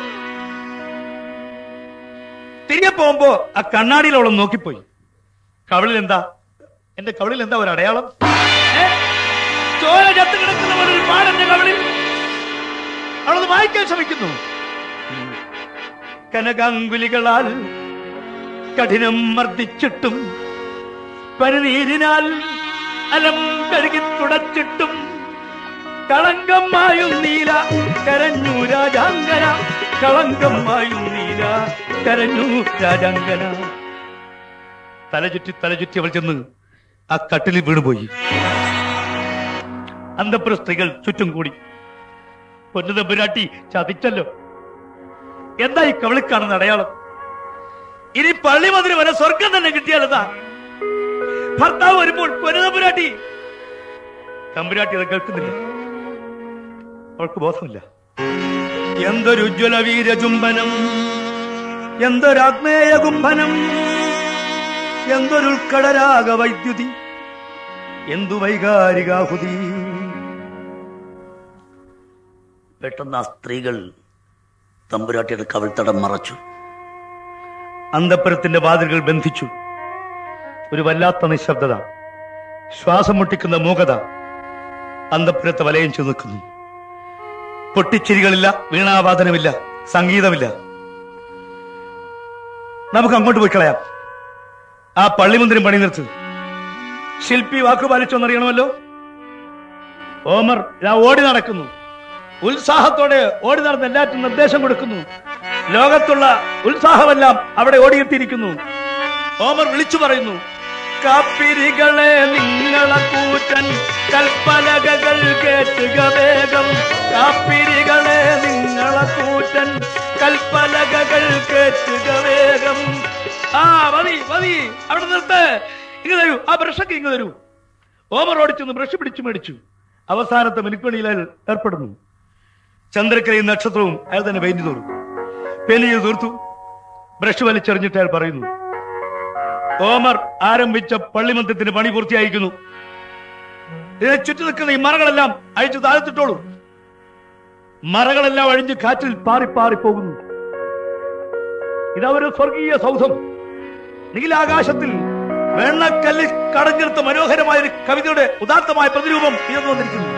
തിരികെ പോകുമ്പോ ആ കണ്ണാടിയിൽ അവളെ നോക്കിപ്പോയി കവളിൽ എന്താ എന്റെ കവളിൽ എന്താ ഒരു അടയാളം ഏ? ചോര ചത്ത് കിടക്കുന്ന പോലെ ഒരു പാടെന്റെ കവളിൽ അവളത് വായിക്കാൻ ശ്രമിക്കുന്നു കനകാങ്കുലികളാൽ കഠിനം മർദ്ദിച്ചിട്ടും പനിനീരിനാൽ അലം കഴുകി തുടച്ചിട്ടും കളങ്കം മായും നീല കരഞ്ഞു രാജാങ്കന കളങ്കം മായും നീല കരഞ്ഞു രാജാങ്കന തലചുറ്റി തലചുറ്റി അവൾ ചെന്ന് ആ കട്ടിലിൽ വീണുപോയി അന്തപ്പുര സ്ത്രീകൾ ചുറ്റും കൂടി പൊന്നു തമ്പുരാട്ടി ചതിച്ചല്ലോ എന്താ ഈ കവിളിക്കാണെന്ന് അടയാളം ഇനി പള്ളി മതിരി വരെ സ്വർഗം തന്നെ കിട്ടിയാലെന്താ ഭർത്താവ് വരുമ്പോൾ പൊന്നു തമ്പുരാട്ടി തമ്പുരാട്ടി അത് കേൾക്കുന്നില്ല അവൾക്ക് ബോധമില്ല എന്തൊരു ഉജ്ജ്വല വീരചുംബനം എന്തൊരാഗ്നേയ കുംഭനം എന്തൊരുൾക്കടരാഗ വൈദ്യുതി എന്തു വൈകാരികാഹുതി പെട്ടെന്ന് ആ സ്ത്രീകൾ തമ്പുരാട്ടിയുടെ കവിൾത്തടം മറച്ചു അന്തപ്പുരത്തിന്റെ വാതിലുകൾ ബന്ധിച്ചു ഒരു വല്ലാത്ത നിശബ്ദത ശ്വാസം മുട്ടിക്കുന്ന മൂകത അന്തപ്പുരത്തെ വലയം ചെയ്തു നിൽക്കുന്നു പൊട്ടിച്ചിരികളില്ല വീണാവാദനമില്ല സംഗീതമില്ല നമുക്ക് അങ്ങോട്ട് പോയി കളയാം ആ പള്ളിമന്ദിരം പണി നിർത്ത് ശില്പി വാക്കുപാലിച്ചോന്നറിയണമല്ലോ ഓമർ ഞാൻ ഓടി നടക്കുന്നു ഉത്സാഹത്തോടെ ഓടി നടന്ന് എല്ലാറ്റും നിർദ്ദേശം കൊടുക്കുന്നു ലോകത്തുള്ള ഉത്സാഹമെല്ലാം അവിടെ ഓടിയെത്തിയിരിക്കുന്നു ഓമർ വിളിച്ചു പറയുന്നു കാപ്പിരികളെ നിങ്ങളെ കൂറ്റൻ കൽപ്പലകകൾ കേട്ടുക വേഗം കാപ്പിരികളെ നിങ്ങളെ കൂറ്റൻ കൽപ്പലകകൾ കേട്ടുക വേഗം ആ മതി മതി അവിടെ നിർത്ത് ഇങ്ങ് തരൂ ആ ബ്രഷൊക്കെ ഇങ്ങ് തരൂ ഓമർ ഓടിച്ചെന്ന് ബ്രഷ് പിടിച്ചു മേടിച്ചു അവസാനത്തെ മിനുക്കണിയിൽ അയാൾ ഏർപ്പെടുന്നു ചന്ദ്രക്കരയും നക്ഷത്രവും അയാൾ തന്നെ പെയിന്റ് തോറും പെയിന്റ് ചെയ്ത് തീർത്തു ബ്രഷ് വലിച്ചെറിഞ്ഞിട്ട് അയാൾ പറയുന്നു ഓമർ ആരംഭിച്ച പള്ളിമന്ദിരത്തിന് പണി പൂർത്തിയായിരിക്കുന്നു ഇതിനെ ചുറ്റി നിൽക്കുന്ന ഈ മറകളെല്ലാം അഴിച്ചു താഴ്ത്തിട്ടോളൂ മറകളെല്ലാം അഴിഞ്ഞ് കാറ്റിൽ പാറി പാറി പോകുന്നു ഇതാ ഒരു സ്വർഗീയ സൗധം നീലാകാശത്തിൽ വെണ്ണക്കല്ലിൽ കടഞ്ഞെടുത്ത മനോഹരമായ ഒരു കവിതയുടെ ഉദാത്തമായ പ്രതിരൂപം ഉയർന്നു വന്നിരിക്കുന്നു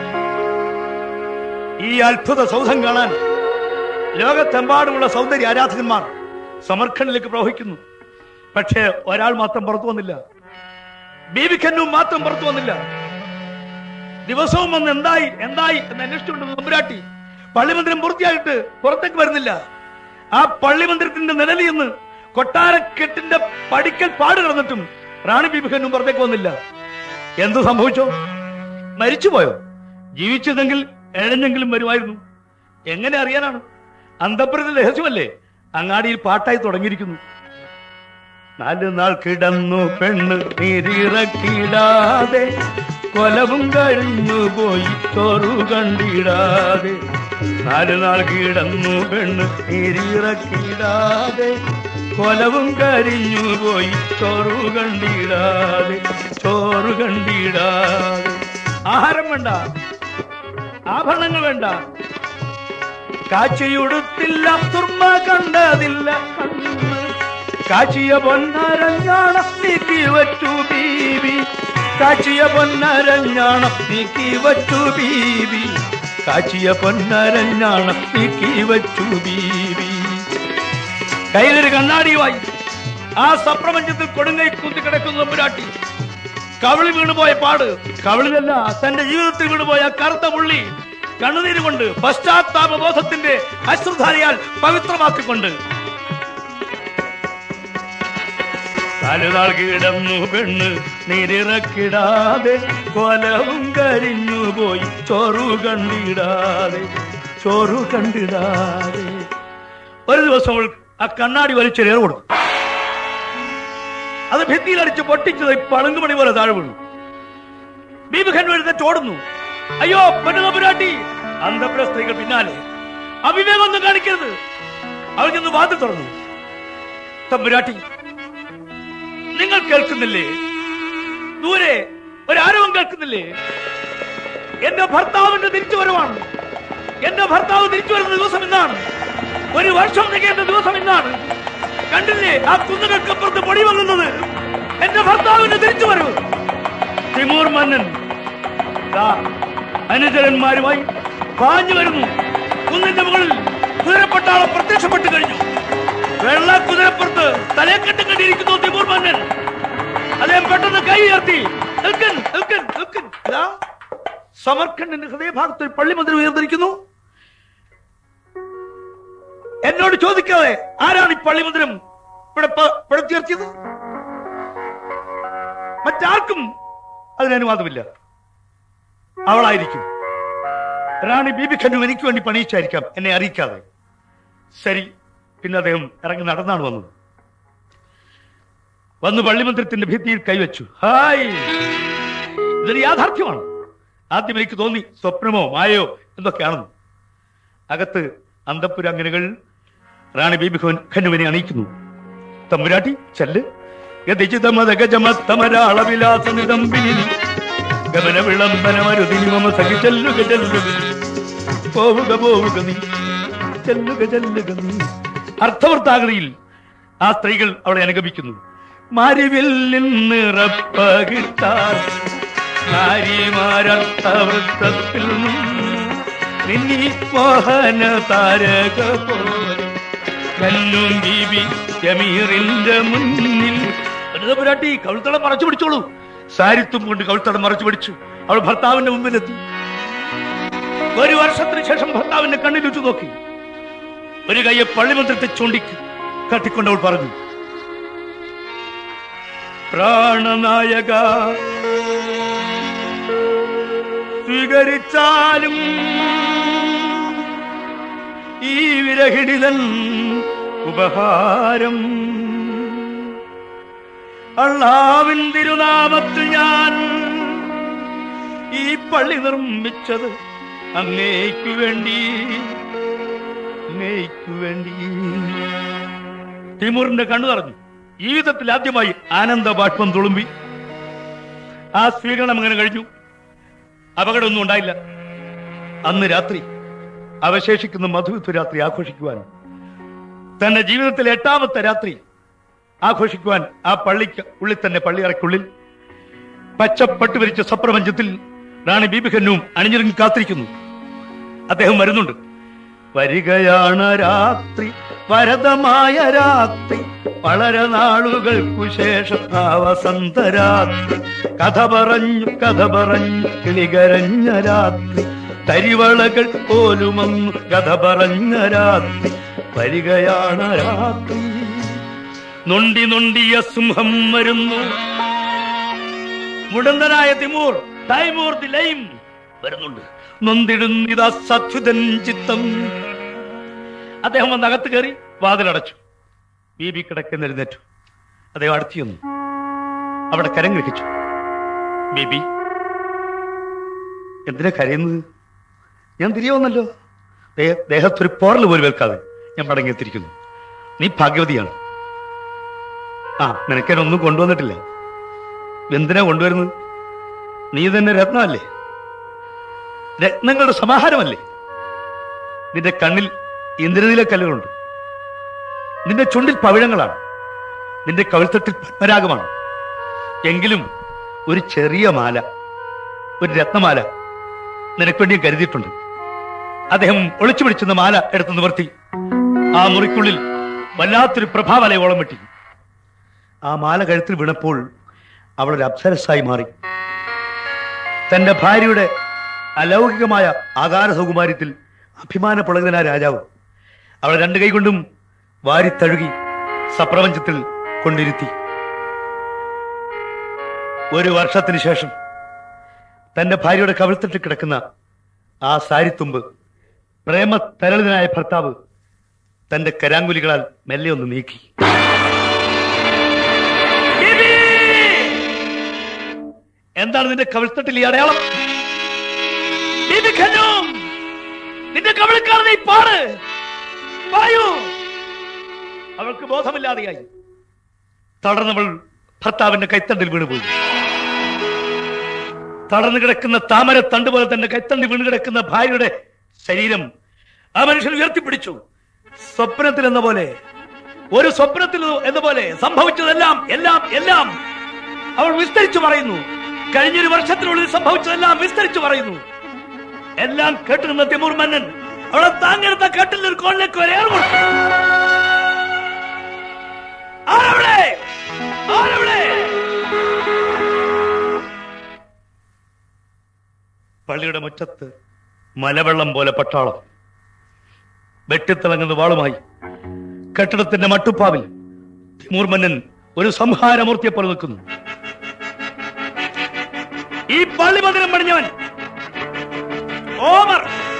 ഈ അത്ഭുത സൗധം കാണാൻ ലോകത്തെമ്പാടുമുള്ള സൗന്ദര്യ ആരാധകന്മാർ സമർഖണ്ഡിലേക്ക് പ്രവഹിക്കുന്നു പക്ഷേ ഒരാൾ മാത്രം പുറത്തു വന്നില്ല ബീബിഖന്നും മാത്രം പുറത്തു വന്നില്ല ദിവസവും വന്ന് എന്തായി എന്തായി എന്ന് അന്വേഷിച്ചുകൊണ്ട് നമ്പുരാട്ടി പള്ളിമന്ദിരം പൂർത്തിയായിട്ട് പുറത്തേക്ക് വരുന്നില്ല ആ പള്ളിമന്ദിരത്തിന്റെ നിഴലിൽ നിന്ന് കൊട്ടാരക്കെട്ടിന്റെ പടിക്കൽ പാട് കിടന്നിട്ടും റാണി ബീബിഖന്നും പുറത്തേക്ക് വന്നില്ല എന്ത് സംഭവിച്ചോ മരിച്ചുപോയോ ജീവിച്ചതെങ്കിൽ എഴഞ്ഞെങ്കിലും വരുമായിരുന്നു എങ്ങനെ അറിയാനാണ് അന്തപ്പുരത്തിൽ രഹസ്യമല്ലേ അങ്ങാടിയിൽ പാട്ടായി തുടങ്ങിയിരിക്കുന്നു നാല് നാൾ കിടന്നു പെണ്ണ് നീരിറക്കിടാതെ കൊലവും കഴിഞ്ഞു പോയി ചോറു കണ്ടിടാതെ നാല് നാൾ കിടന്നു പെണ്ണ് നീരിറക്കിടാതെ കൊലവും കരിഞ്ഞു പോയി ചോറു കണ്ടിടാതെ ചോറ് കണ്ടിടാതെ ആഹാരം വേണ്ട ആഭരണങ്ങൾ വേണ്ട കാച്ചിയുടുത്തില്ല തുർമ കണ്ടതില്ല കണ്ണ് കാച്ചിയ പൊന്നരഞ്ഞാണം നീക്കി വച്ചു ബീബി കാച്ചിയ പൊന്നരഞ്ഞാണം നീക്കി വച്ചു ബീബി കാച്ചിയ പൊന്നരഞ്ഞാണം നീക്കി വച്ചു ബീബി കയ്യിലൊരു കണ്ണാടിയുമായി ആ സപ്രപഞ്ചത്തിൽ കൊടുങ്കൈ കുത്തി കിടക്കുന്ന പുരാട്ടി കവിളി വീണുപോയ പാട് കവിളിലല്ല തന്റെ ജീവിതത്തിൽ വീണുപോയ കറുത്ത പുള്ളി കണ്ണുനീര് കൊണ്ട് പശ്ചാത്താപ ബോധത്തിന്റെ അശ്രുധാരയാൽ പവിത്രമാക്കിക്കൊണ്ട് നാലുനാൾ കിടന്നു പെണ്ണ് നീരിറക്കിടാതെ കൊലവും കരിഞ്ഞു പോയി ചോറു കണ്ടിടാതെ ചോറു കണ്ടിടാതെ ഒരു ദിവസം അവൾ ആ കണ്ണാടി വലിച്ചെറിയാൻ കൊടുത്തു അത് ഭിത്തിയിലടിച്ച് പൊട്ടിച്ചത് പളുങ്കുമണി പോലെ താഴെ വീണു ബീബിഖൻ എഴുന്നേറ്റ് ഓടുന്നു അയ്യോ പെണ്ണുതമ്പുരാട്ടി അന്തപുര സ്ത്രീകൾ പിന്നാലെ അവിവേകൊന്നും കാണിക്കരുത് അവൾ ചെന്ന് വാതിൽ തുറന്നു തമ്പുരാട്ടി നിങ്ങൾ കേൾക്കുന്നില്ലേ ദൂരെ ഒരാരവം കേൾക്കുന്നില്ലേ എന്റെ ഭർത്താവിന്റെ തിരിച്ചുവരവാണ് എന്റെ ഭർത്താവ് തിരിച്ചു വരുന്ന ദിവസം ഇന്നാണ് ഒരു വർഷം തികയേണ്ട ദിവസം ഇന്നാണ് കണ്ടില്ലേ ആ കുന്നുകൾക്കപ്പുറത്ത് പൊടി വന്നത് എന്റെ ഭർത്താവിന്റെ തിരിച്ചു വരവ് തിമൂർ മന്നൻ ദാ അനുചരന്മാരുമായി പാഞ്ഞു വരുന്നു കുന്നിന്റെ മുകളിൽ കുതിരപ്പട്ടാളം പ്രത്യക്ഷപ്പെട്ടു കഴിഞ്ഞു വെള്ള കുതിരപ്പുറത്ത് തലയെക്കെട്ട് കണ്ടിരിക്കുന്നു തിമൂർ മന്നൻ അദ്ദേഹം പെട്ടെന്ന് കൈ ഉയർത്തി നിൽക്കൻ നിൽക്കൻ നിൽക്കൻ ഇതാ സമർഖണ്ഡിന്റെ ഹൃദയഭാഗത്ത് ഒരു പള്ളിമന്ദിരം ഉയർന്നിരിക്കുന്നു എന്നോട് ചോദിക്കാതെ ആരാണ് ഈ പള്ളിമന്ദിരം ഇവിടെ പ- പടുത്തുയർത്തിയത് മറ്റാർക്കും അതിന് അനുവാദമില്ല അവളായിരിക്കും റാണി ബീബി ഖന്നു എനിക്ക് വേണ്ടി പണിയിച്ചായിരിക്കാം എന്നെ അറിയിക്കാതെ ശരി പിന്നെ അദ്ദേഹം ഇറങ്ങി നടന്നാണ് വന്നത് വന്ന് പള്ളിമന്ത്രത്തിന്റെ ഭിത്തിയിൽ കൈവച്ചു ഹായ് ഇതൊരു യാഥാർത്ഥ്യമാണ് ആദ്യം എനിക്ക് തോന്നി സ്വപ്നമോ മായയോ എന്തൊക്കെയാണെന്ന് അകത്ത് അന്തപ്പുരാംഗനകൾ റാണി ബീബി ഖൻ- ഖന്നുവിനെ അണിയിക്കുന്നു തമ്പുരാട്ടി ചെല്ല് ഗതിചിതമതഗജമത്തമരാളവിലാസനിതമ്പിനി ഗമന വിളംബനമരുതിനി മമ സഖി ചെല്ലുക ചെല്ലുക പോവുക പോവുക നീ ചെല്ലുക ചെല്ലുക നീ അർത്ഥവൃത്താകൃതിയിൽ ആ സ്ത്രീകൾ അവളെ അനുഗമിക്കുന്നു മരിവിൽ നിന്നിറപ്പകിട്ടാർ നാരിമാരർത്ഥവൃത്തത്തിൽ നിന്നീ മോഹന താരക പോലെ കല്ലും ബീബി ജമീറിന്റെ മുന്നിൽ പുരാട്ടി കവിൾത്തടം മറച്ചു പിടിച്ചോളൂ സാരിത്വം കൊണ്ട് കവിൾത്തടം മറച്ചു പിടിച്ചു അവൾ ഭർത്താവിന്റെ മുമ്പിലെത്തി ഒരു വർഷത്തിന് ശേഷം ഭർത്താവിന്റെ കണ്ണിലുറ്റു നോക്കി ഒരു കയ്യെ പള്ളിമന്ത്രത്തെ ചൂണ്ടിക്ക് തട്ടിക്കൊണ്ട് അവൾ പറഞ്ഞു പ്രാണനായക സ്വീകരിച്ചാലും ഈ വിരഹിടിതൻ ഉപഹാരം അള്ളാവിൻ തിരുനാമത്തിൽ ഞാൻ ഈ പള്ളി നിർമ്മിച്ചത് അങ്ങേക്കു വേണ്ടി അങ്ങേക്കു വേണ്ടി തിമൂറിന്റെ കണ്ണു നിറഞ്ഞു ജീവിതത്തിൽ ആദ്യമായി ആനന്ദ ബാഷ്പം തുളുമ്പി ആ സ്വീകരണം അങ്ങനെ കഴിഞ്ഞു അപകടമൊന്നും ഉണ്ടായില്ല അന്ന് രാത്രി അവശേഷിക്കുന്ന മധുവിത്വ രാത്രി ആഘോഷിക്കുവാൻ തന്റെ ജീവിതത്തിലെ എട്ടാമത്തെ രാത്രി ആഘോഷിക്കുവാൻ ആ പള്ളിക്ക് ഉള്ളിൽ തന്നെ പള്ളിയറയ്ക്കുള്ളിൽ പച്ചപ്പട്ട് വിരിച്ച സപ്രപഞ്ചത്തിൽ റാണി ബീബിഖന്നും അണിഞ്ഞിറങ്ങി കാത്തിരിക്കുന്നു അദ്ദേഹം വരുന്നുണ്ട് വരികയാണ് രാത്രി വരദമായ രാത്രി വളരെ നാളുകൾക്കു ശേഷം ആ വസന്ത രാത്രി കഥ പറഞ്ഞു കഥ പറഞ്ഞു കിളികരഞ്ഞ രാത്രി തരിവളകൾ പോലുമൊന്നു കഥ പറഞ്ഞ രാത്രി വരികയാണ് രാത്രി നൊണ്ടി നൊണ്ടിയ സിംഹം വരുന്നു മുടന്തനായ തിമൂർ തൈമൂർ ദി ലൈം വരുന്നുണ്ട് നൊന്തിടുന്നിതാ സത്യുതൻ ചിത്തം അദ്ദേഹം വന്ന് അകത്ത് കയറി വാതിലടച്ചു ബീബി കിടക്കുന്ന എഴുന്നേറ്റു അദ്ദേഹം അടുത്തു ചെന്നു അവിടെ കരം ഗ്രഹിച്ചു ബീബി എന്തിനാ കരയുന്നത് ഞാൻ തിരികെ വന്നല്ലോ ദേ- ദേഹത്തൊരു പോറൽ പോലും വെൽക്കാതെ ഞാൻ മടങ്ങിയെത്തിരിക്കുന്നു നീ ഭാഗ്യവതിയാണ് ആ നിനക്കൊന്നും കൊണ്ടുവന്നിട്ടില്ല എന്തിനാ കൊണ്ടുവരുന്നത് നീ തന്നെ രത്നമല്ലേ രത്നങ്ങളുടെ സമാഹാരമല്ലേ നിന്റെ കണ്ണിൽ ഇന്ദ്രനീല കല്ലുകളുണ്ട് നിന്റെ ചുണ്ടിൽ പവിഴങ്ങളാണ് നിന്റെ കവിൾത്തട്ടിൽ പത്മരാഗമാണ് എങ്കിലും ഒരു ചെറിയ മാല ഒരു രത്നമാല നിനക്ക് വേണ്ടി ഞാൻ കരുതിയിട്ടുണ്ട് അദ്ദേഹം ഒളിച്ചു പിടിച്ചെന്ന മാല എടുത്ത് നിവർത്തി ആ മുറിക്കുള്ളിൽ വല്ലാത്തൊരു പ്രഭാവലയോളം വെട്ടി ആ മാല കഴുത്തിൽ വീണപ്പോൾ അവളൊരു അപ്സരസായി മാറി തന്റെ ഭാര്യയുടെ അലൗകികമായ ആകാര സൗകുമാര്യത്തിൽ അഭിമാന പുളകനായ രാജാവ് അവളെ രണ്ട് കൈകൊണ്ടും വാരിത്തഴുകി സപ്രപഞ്ചത്തിൽ കൊണ്ടിരുത്തി ഒരു വർഷത്തിന് ശേഷം തന്റെ ഭാര്യയുടെ കവിൾത്തിട്ട് കിടക്കുന്ന ആ സാരിത്തുമ്പ് പ്രേമ തരളിതനായ ഭർത്താവ് തന്റെ കരാങ്കുലികളാൽ മെല്ലെ ഒന്ന് നീക്കി ബീബി! എന്താണ് നിന്റെ കവിൾത്തട്ടിൽ ഈ അടയാളം ബീബി ഖന്നു! നിന്റെ കവിളിക്കാരനെ പാട് വായു അവൾക്ക് ബോധമില്ലാതെയായി തളർന്നവൾ ഭർത്താവിന്റെ കൈത്തണ്ടിൽ വീണുപോയി തളർന്നു കിടക്കുന്ന താമര തണ്ട് പോലെ തന്നെ കൈത്തണ്ടി വീണ് കിടക്കുന്ന ഭാര്യയുടെ ശരീരം ആ മനുഷ്യൻ ഉയർത്തിപ്പിടിച്ചു സ്വപ്നത്തിൽ എന്ന പോലെ ഒരു സ്വപ്നത്തിൽ എന്ന പോലെ സംഭവിച്ചതെല്ലാം എല്ലാം എല്ലാം അവൾ വിസ്തരിച്ചു പറയുന്നു കഴിഞ്ഞൊരു വർഷത്തിനുള്ളിൽ സംഭവിച്ചതെല്ലാം വിസ്തരിച്ചു പറയുന്നു എല്ലാം കേട്ടിരുന്ന തിമൂർ മന്നൻ അവളെ താങ്ങെടുത്ത കട്ടിൽ ഒരു കോളിലേക്ക് വരെ ഏർപ്പെടുത്തി ആരവിടെ ആരവിടെ പള്ളിയുടെ മുറ്റത്ത് മലവെള്ളം പോലെ പട്ടാളം വെട്ടിത്തിളങ്ങുന്ന വാളുമായി കെട്ടിടത്തിന്റെ മട്ടുപ്പാവിൽ തിമൂർ മന്നൻ ഒരു സംഹാരമൂർത്തിയെ പോലെ നിൽക്കുന്നു ഈ പള്ളി മന്ദിരം പണിഞ്ഞവൻ ഓമർ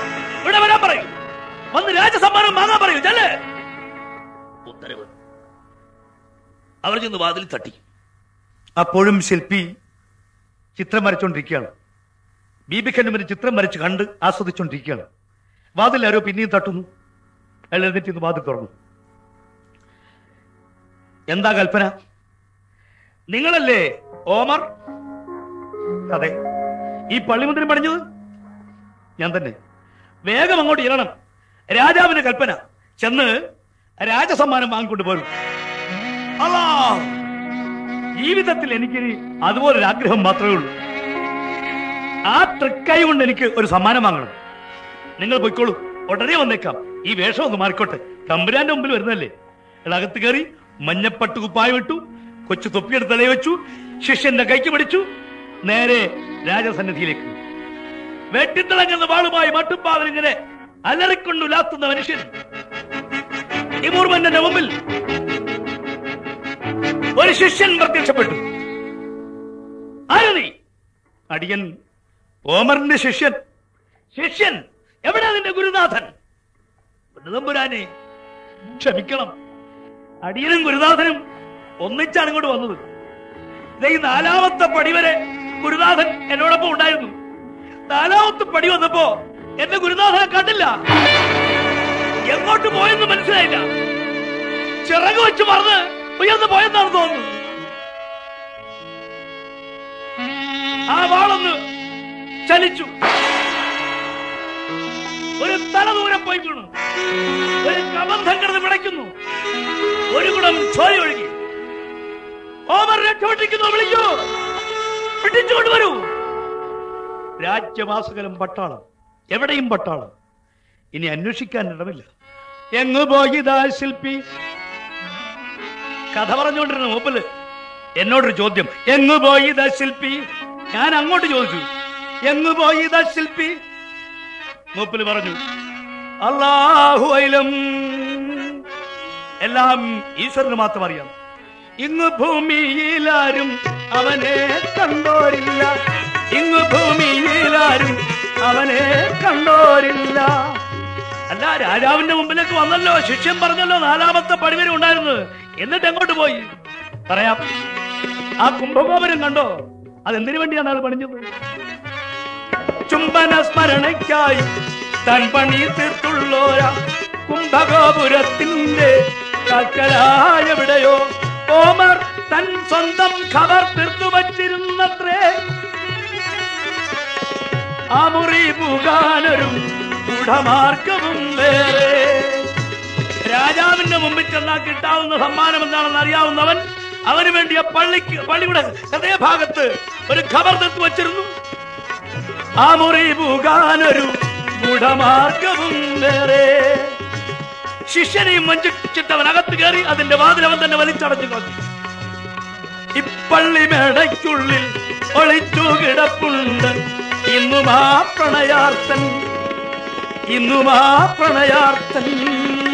ഇവിടെ വരാൻ പറയൂ വന്ന് രാജസമ്മാനം വാങ്ങാൻ പറയൂ ചെല്ലേ ഉത്തരവ് അവർ ചെന്ന് വാതിൽ തട്ടി അപ്പോഴും ശില്പി ചിത്രം വരച്ചുകൊണ്ടിരിക്കുകയാണ് ബീബിക്കന്റെ മുന്നിൽ ചിത്രം വരച്ച് കണ്ട് ആസ്വദിച്ചുകൊണ്ടിരിക്കുകയാണ് വാതിൽ ആരോ പിന്നെയും തട്ടുന്നു അയാൾ എഴുന്നേറ്റ് ഇന്ന് വാതിൽ തുറന്നു എന്താ കൽപ്പന നിങ്ങളല്ലേ ഓമർ അതെ ഈ പള്ളിമുന്തിരി പണിഞ്ഞത് ഞാൻ തന്നെ വേഗം അങ്ങോട്ട് ഇറണം രാജാവിന്റെ കൽപ്പന ചെന്ന് രാജസമ്മാനം വാങ്ങിക്കൊണ്ട് പോരും അല്ലാ ജീവിതത്തിൽ എനിക്കിനി അതുപോലൊരു ആഗ്രഹം മാത്രമേ ഉള്ളൂ ആ തൃക്കൈ കൊണ്ട് എനിക്ക് ഒരു സമ്മാനം വാങ്ങണം നിങ്ങൾ പോയിക്കോളൂ ഉടനെ വന്നേക്കാം ഈ വേഷം ഒന്ന് മാറിക്കോട്ടെ തമ്പുരാന്റെ മുമ്പിൽ വരുന്നല്ലേ അയാൾ അകത്ത് കയറി മഞ്ഞപ്പട്ട് കുപ്പായം ഇട്ടു കൊച്ചു തൊപ്പിയെടുത്ത് തലയെ വെച്ചു ശിഷ്യന്റെ കൈക്ക് പിടിച്ചു നേരെ രാജസന്നിധിയിലേക്ക് വെട്ടിത്തിളങ്ങുന്ന വാളുമായി മട്ടുപ്പാവിലിങ്ങനെ അലറിക്കൊണ്ടു ലാത്തുന്ന മനുഷ്യൻ തിമൂർമന്റെ മുമ്പിൽ ഒരു ശിഷ്യൻ പ്രത്യക്ഷപ്പെട്ടു ആര് നീ അടിയൻ ഓമറിന്റെ ശിഷ്യൻ ശിഷ്യൻ എവിടെ നിന്റെ ഗുരുനാഥൻ തമ്പുരാനെ ക്ഷമിക്കണം അടിയനും ഗുരുനാഥനും ഒന്നിച്ചാണ് ഇങ്ങോട്ട് വന്നത് ഇതേ ഈ നാലാമത്തെ പടി വരെ ഗുരുനാഥൻ എന്നോടൊപ്പം ഉണ്ടായിരുന്നു നാലാമത്തെ പടി വന്നപ്പോ എന്റെ ഗുരുനാഥനെ കണ്ടില്ല എങ്ങോട്ട് പോയെന്ന് മനസ്സിലായില്ല ചിറക് വെച്ച് മറന്ന് ഉയർന്നു പോയെന്നാണ് തോന്നുന്നത് ആ വാളൊന്ന് ചലിച്ചു ഒരു തല ദൂരം പോയി വീണു ഒരു കബന്ധം കിടന്ന് പിടയ്ക്കുന്നു ഒരു കുടം ചോര ഒഴുകി ഓമർ രക്ഷപ്പെട്ടിരിക്കുന്നു വിളിക്കൂ പിടിച്ചുകൊണ്ട് വരൂ രാജ്യവാസകലം പട്ടാളം എവിടെയും പട്ടാളം ഇനി അന്വേഷിക്കാൻ ഇടമില്ല എങ്ങു പോയിതാ ശില്പി കഥ പറഞ്ഞുകൊണ്ടിരുന്ന മൂപ്പല് എന്നോടൊരു ചോദ്യം എങ്ങു പോയിതാ ശില്പി ഞാൻ അങ്ങോട്ട് ചോദിച്ചു എങ്ങു പോയിതാ ശില്പി മൂപ്പല് പറഞ്ഞു അല്ലാഹു അയിലം എല്ലാം ഈശ്വരന് മാത്രം അറിയാം ഇങ്ങ് ഭൂമിയിലാരും അവനെ കണ്ടോരില്ല ഇങ്ങ് ഭൂമിയിലാരും അവനെ കണ്ടോരില്ല അല്ല രാജാവിന്റെ മുമ്പിലേക്ക് വന്നല്ലോ ശിഷ്യൻ പറഞ്ഞല്ലോ നാലാമത്തെ പടിവരെ ഉണ്ടായിരുന്നത് എന്നിട്ട് എങ്ങോട്ട് പോയി പറയാം ആ കുംഭഗോപുരം കണ്ടോ അതെന്തിനു വേണ്ടിയാണ് ആൾ പണിഞ്ഞത് ചുംബന സ്മരണയ്ക്കായി തൻ പണി തീർത്തുള്ളോര കുംഭഗോപുരത്തിന്റെ കൽക്കലായെവിടെയോ ഓമർ തൻ സ്വന്തം ഖബർ തീർത്തു വച്ചിരുന്നത്രേ ആ മുറി പുകാനൊരു ഗൂഢമാർഗവും വേറെ രാജാവിന്റെ മുമ്പിൽ ചെന്നാൽ കിട്ടാവുന്ന സമ്മാനം എന്താണെന്ന് അറിയാവുന്നവൻ അവന് വേണ്ടിയ പള്ളിക്ക് പള്ളിയുടെ ഹൃദയഭാഗത്ത് ഒരു ഖബർ തീർത്തു വച്ചിരുന്നു ആ മുറി പുകാനൊരു ഗൂഢമാർഗവും വേറെ ശിഷ്യനെയും വഞ്ചിച്ചിട്ടവൻ അകത്ത് കയറി അതിന്റെ വാതിലവൻ തന്നെ വലിച്ചടച്ചു കളഞ്ഞു ഇപ്പള്ളി മേടയ്ക്കുള്ളിൽ ഒളിച്ചു കിടപ്പുണ്ട് ഇന്നും ആ പ്രണയാർത്ഥൻ ഇന്നും ആ പ്രണയാർത്ഥൻ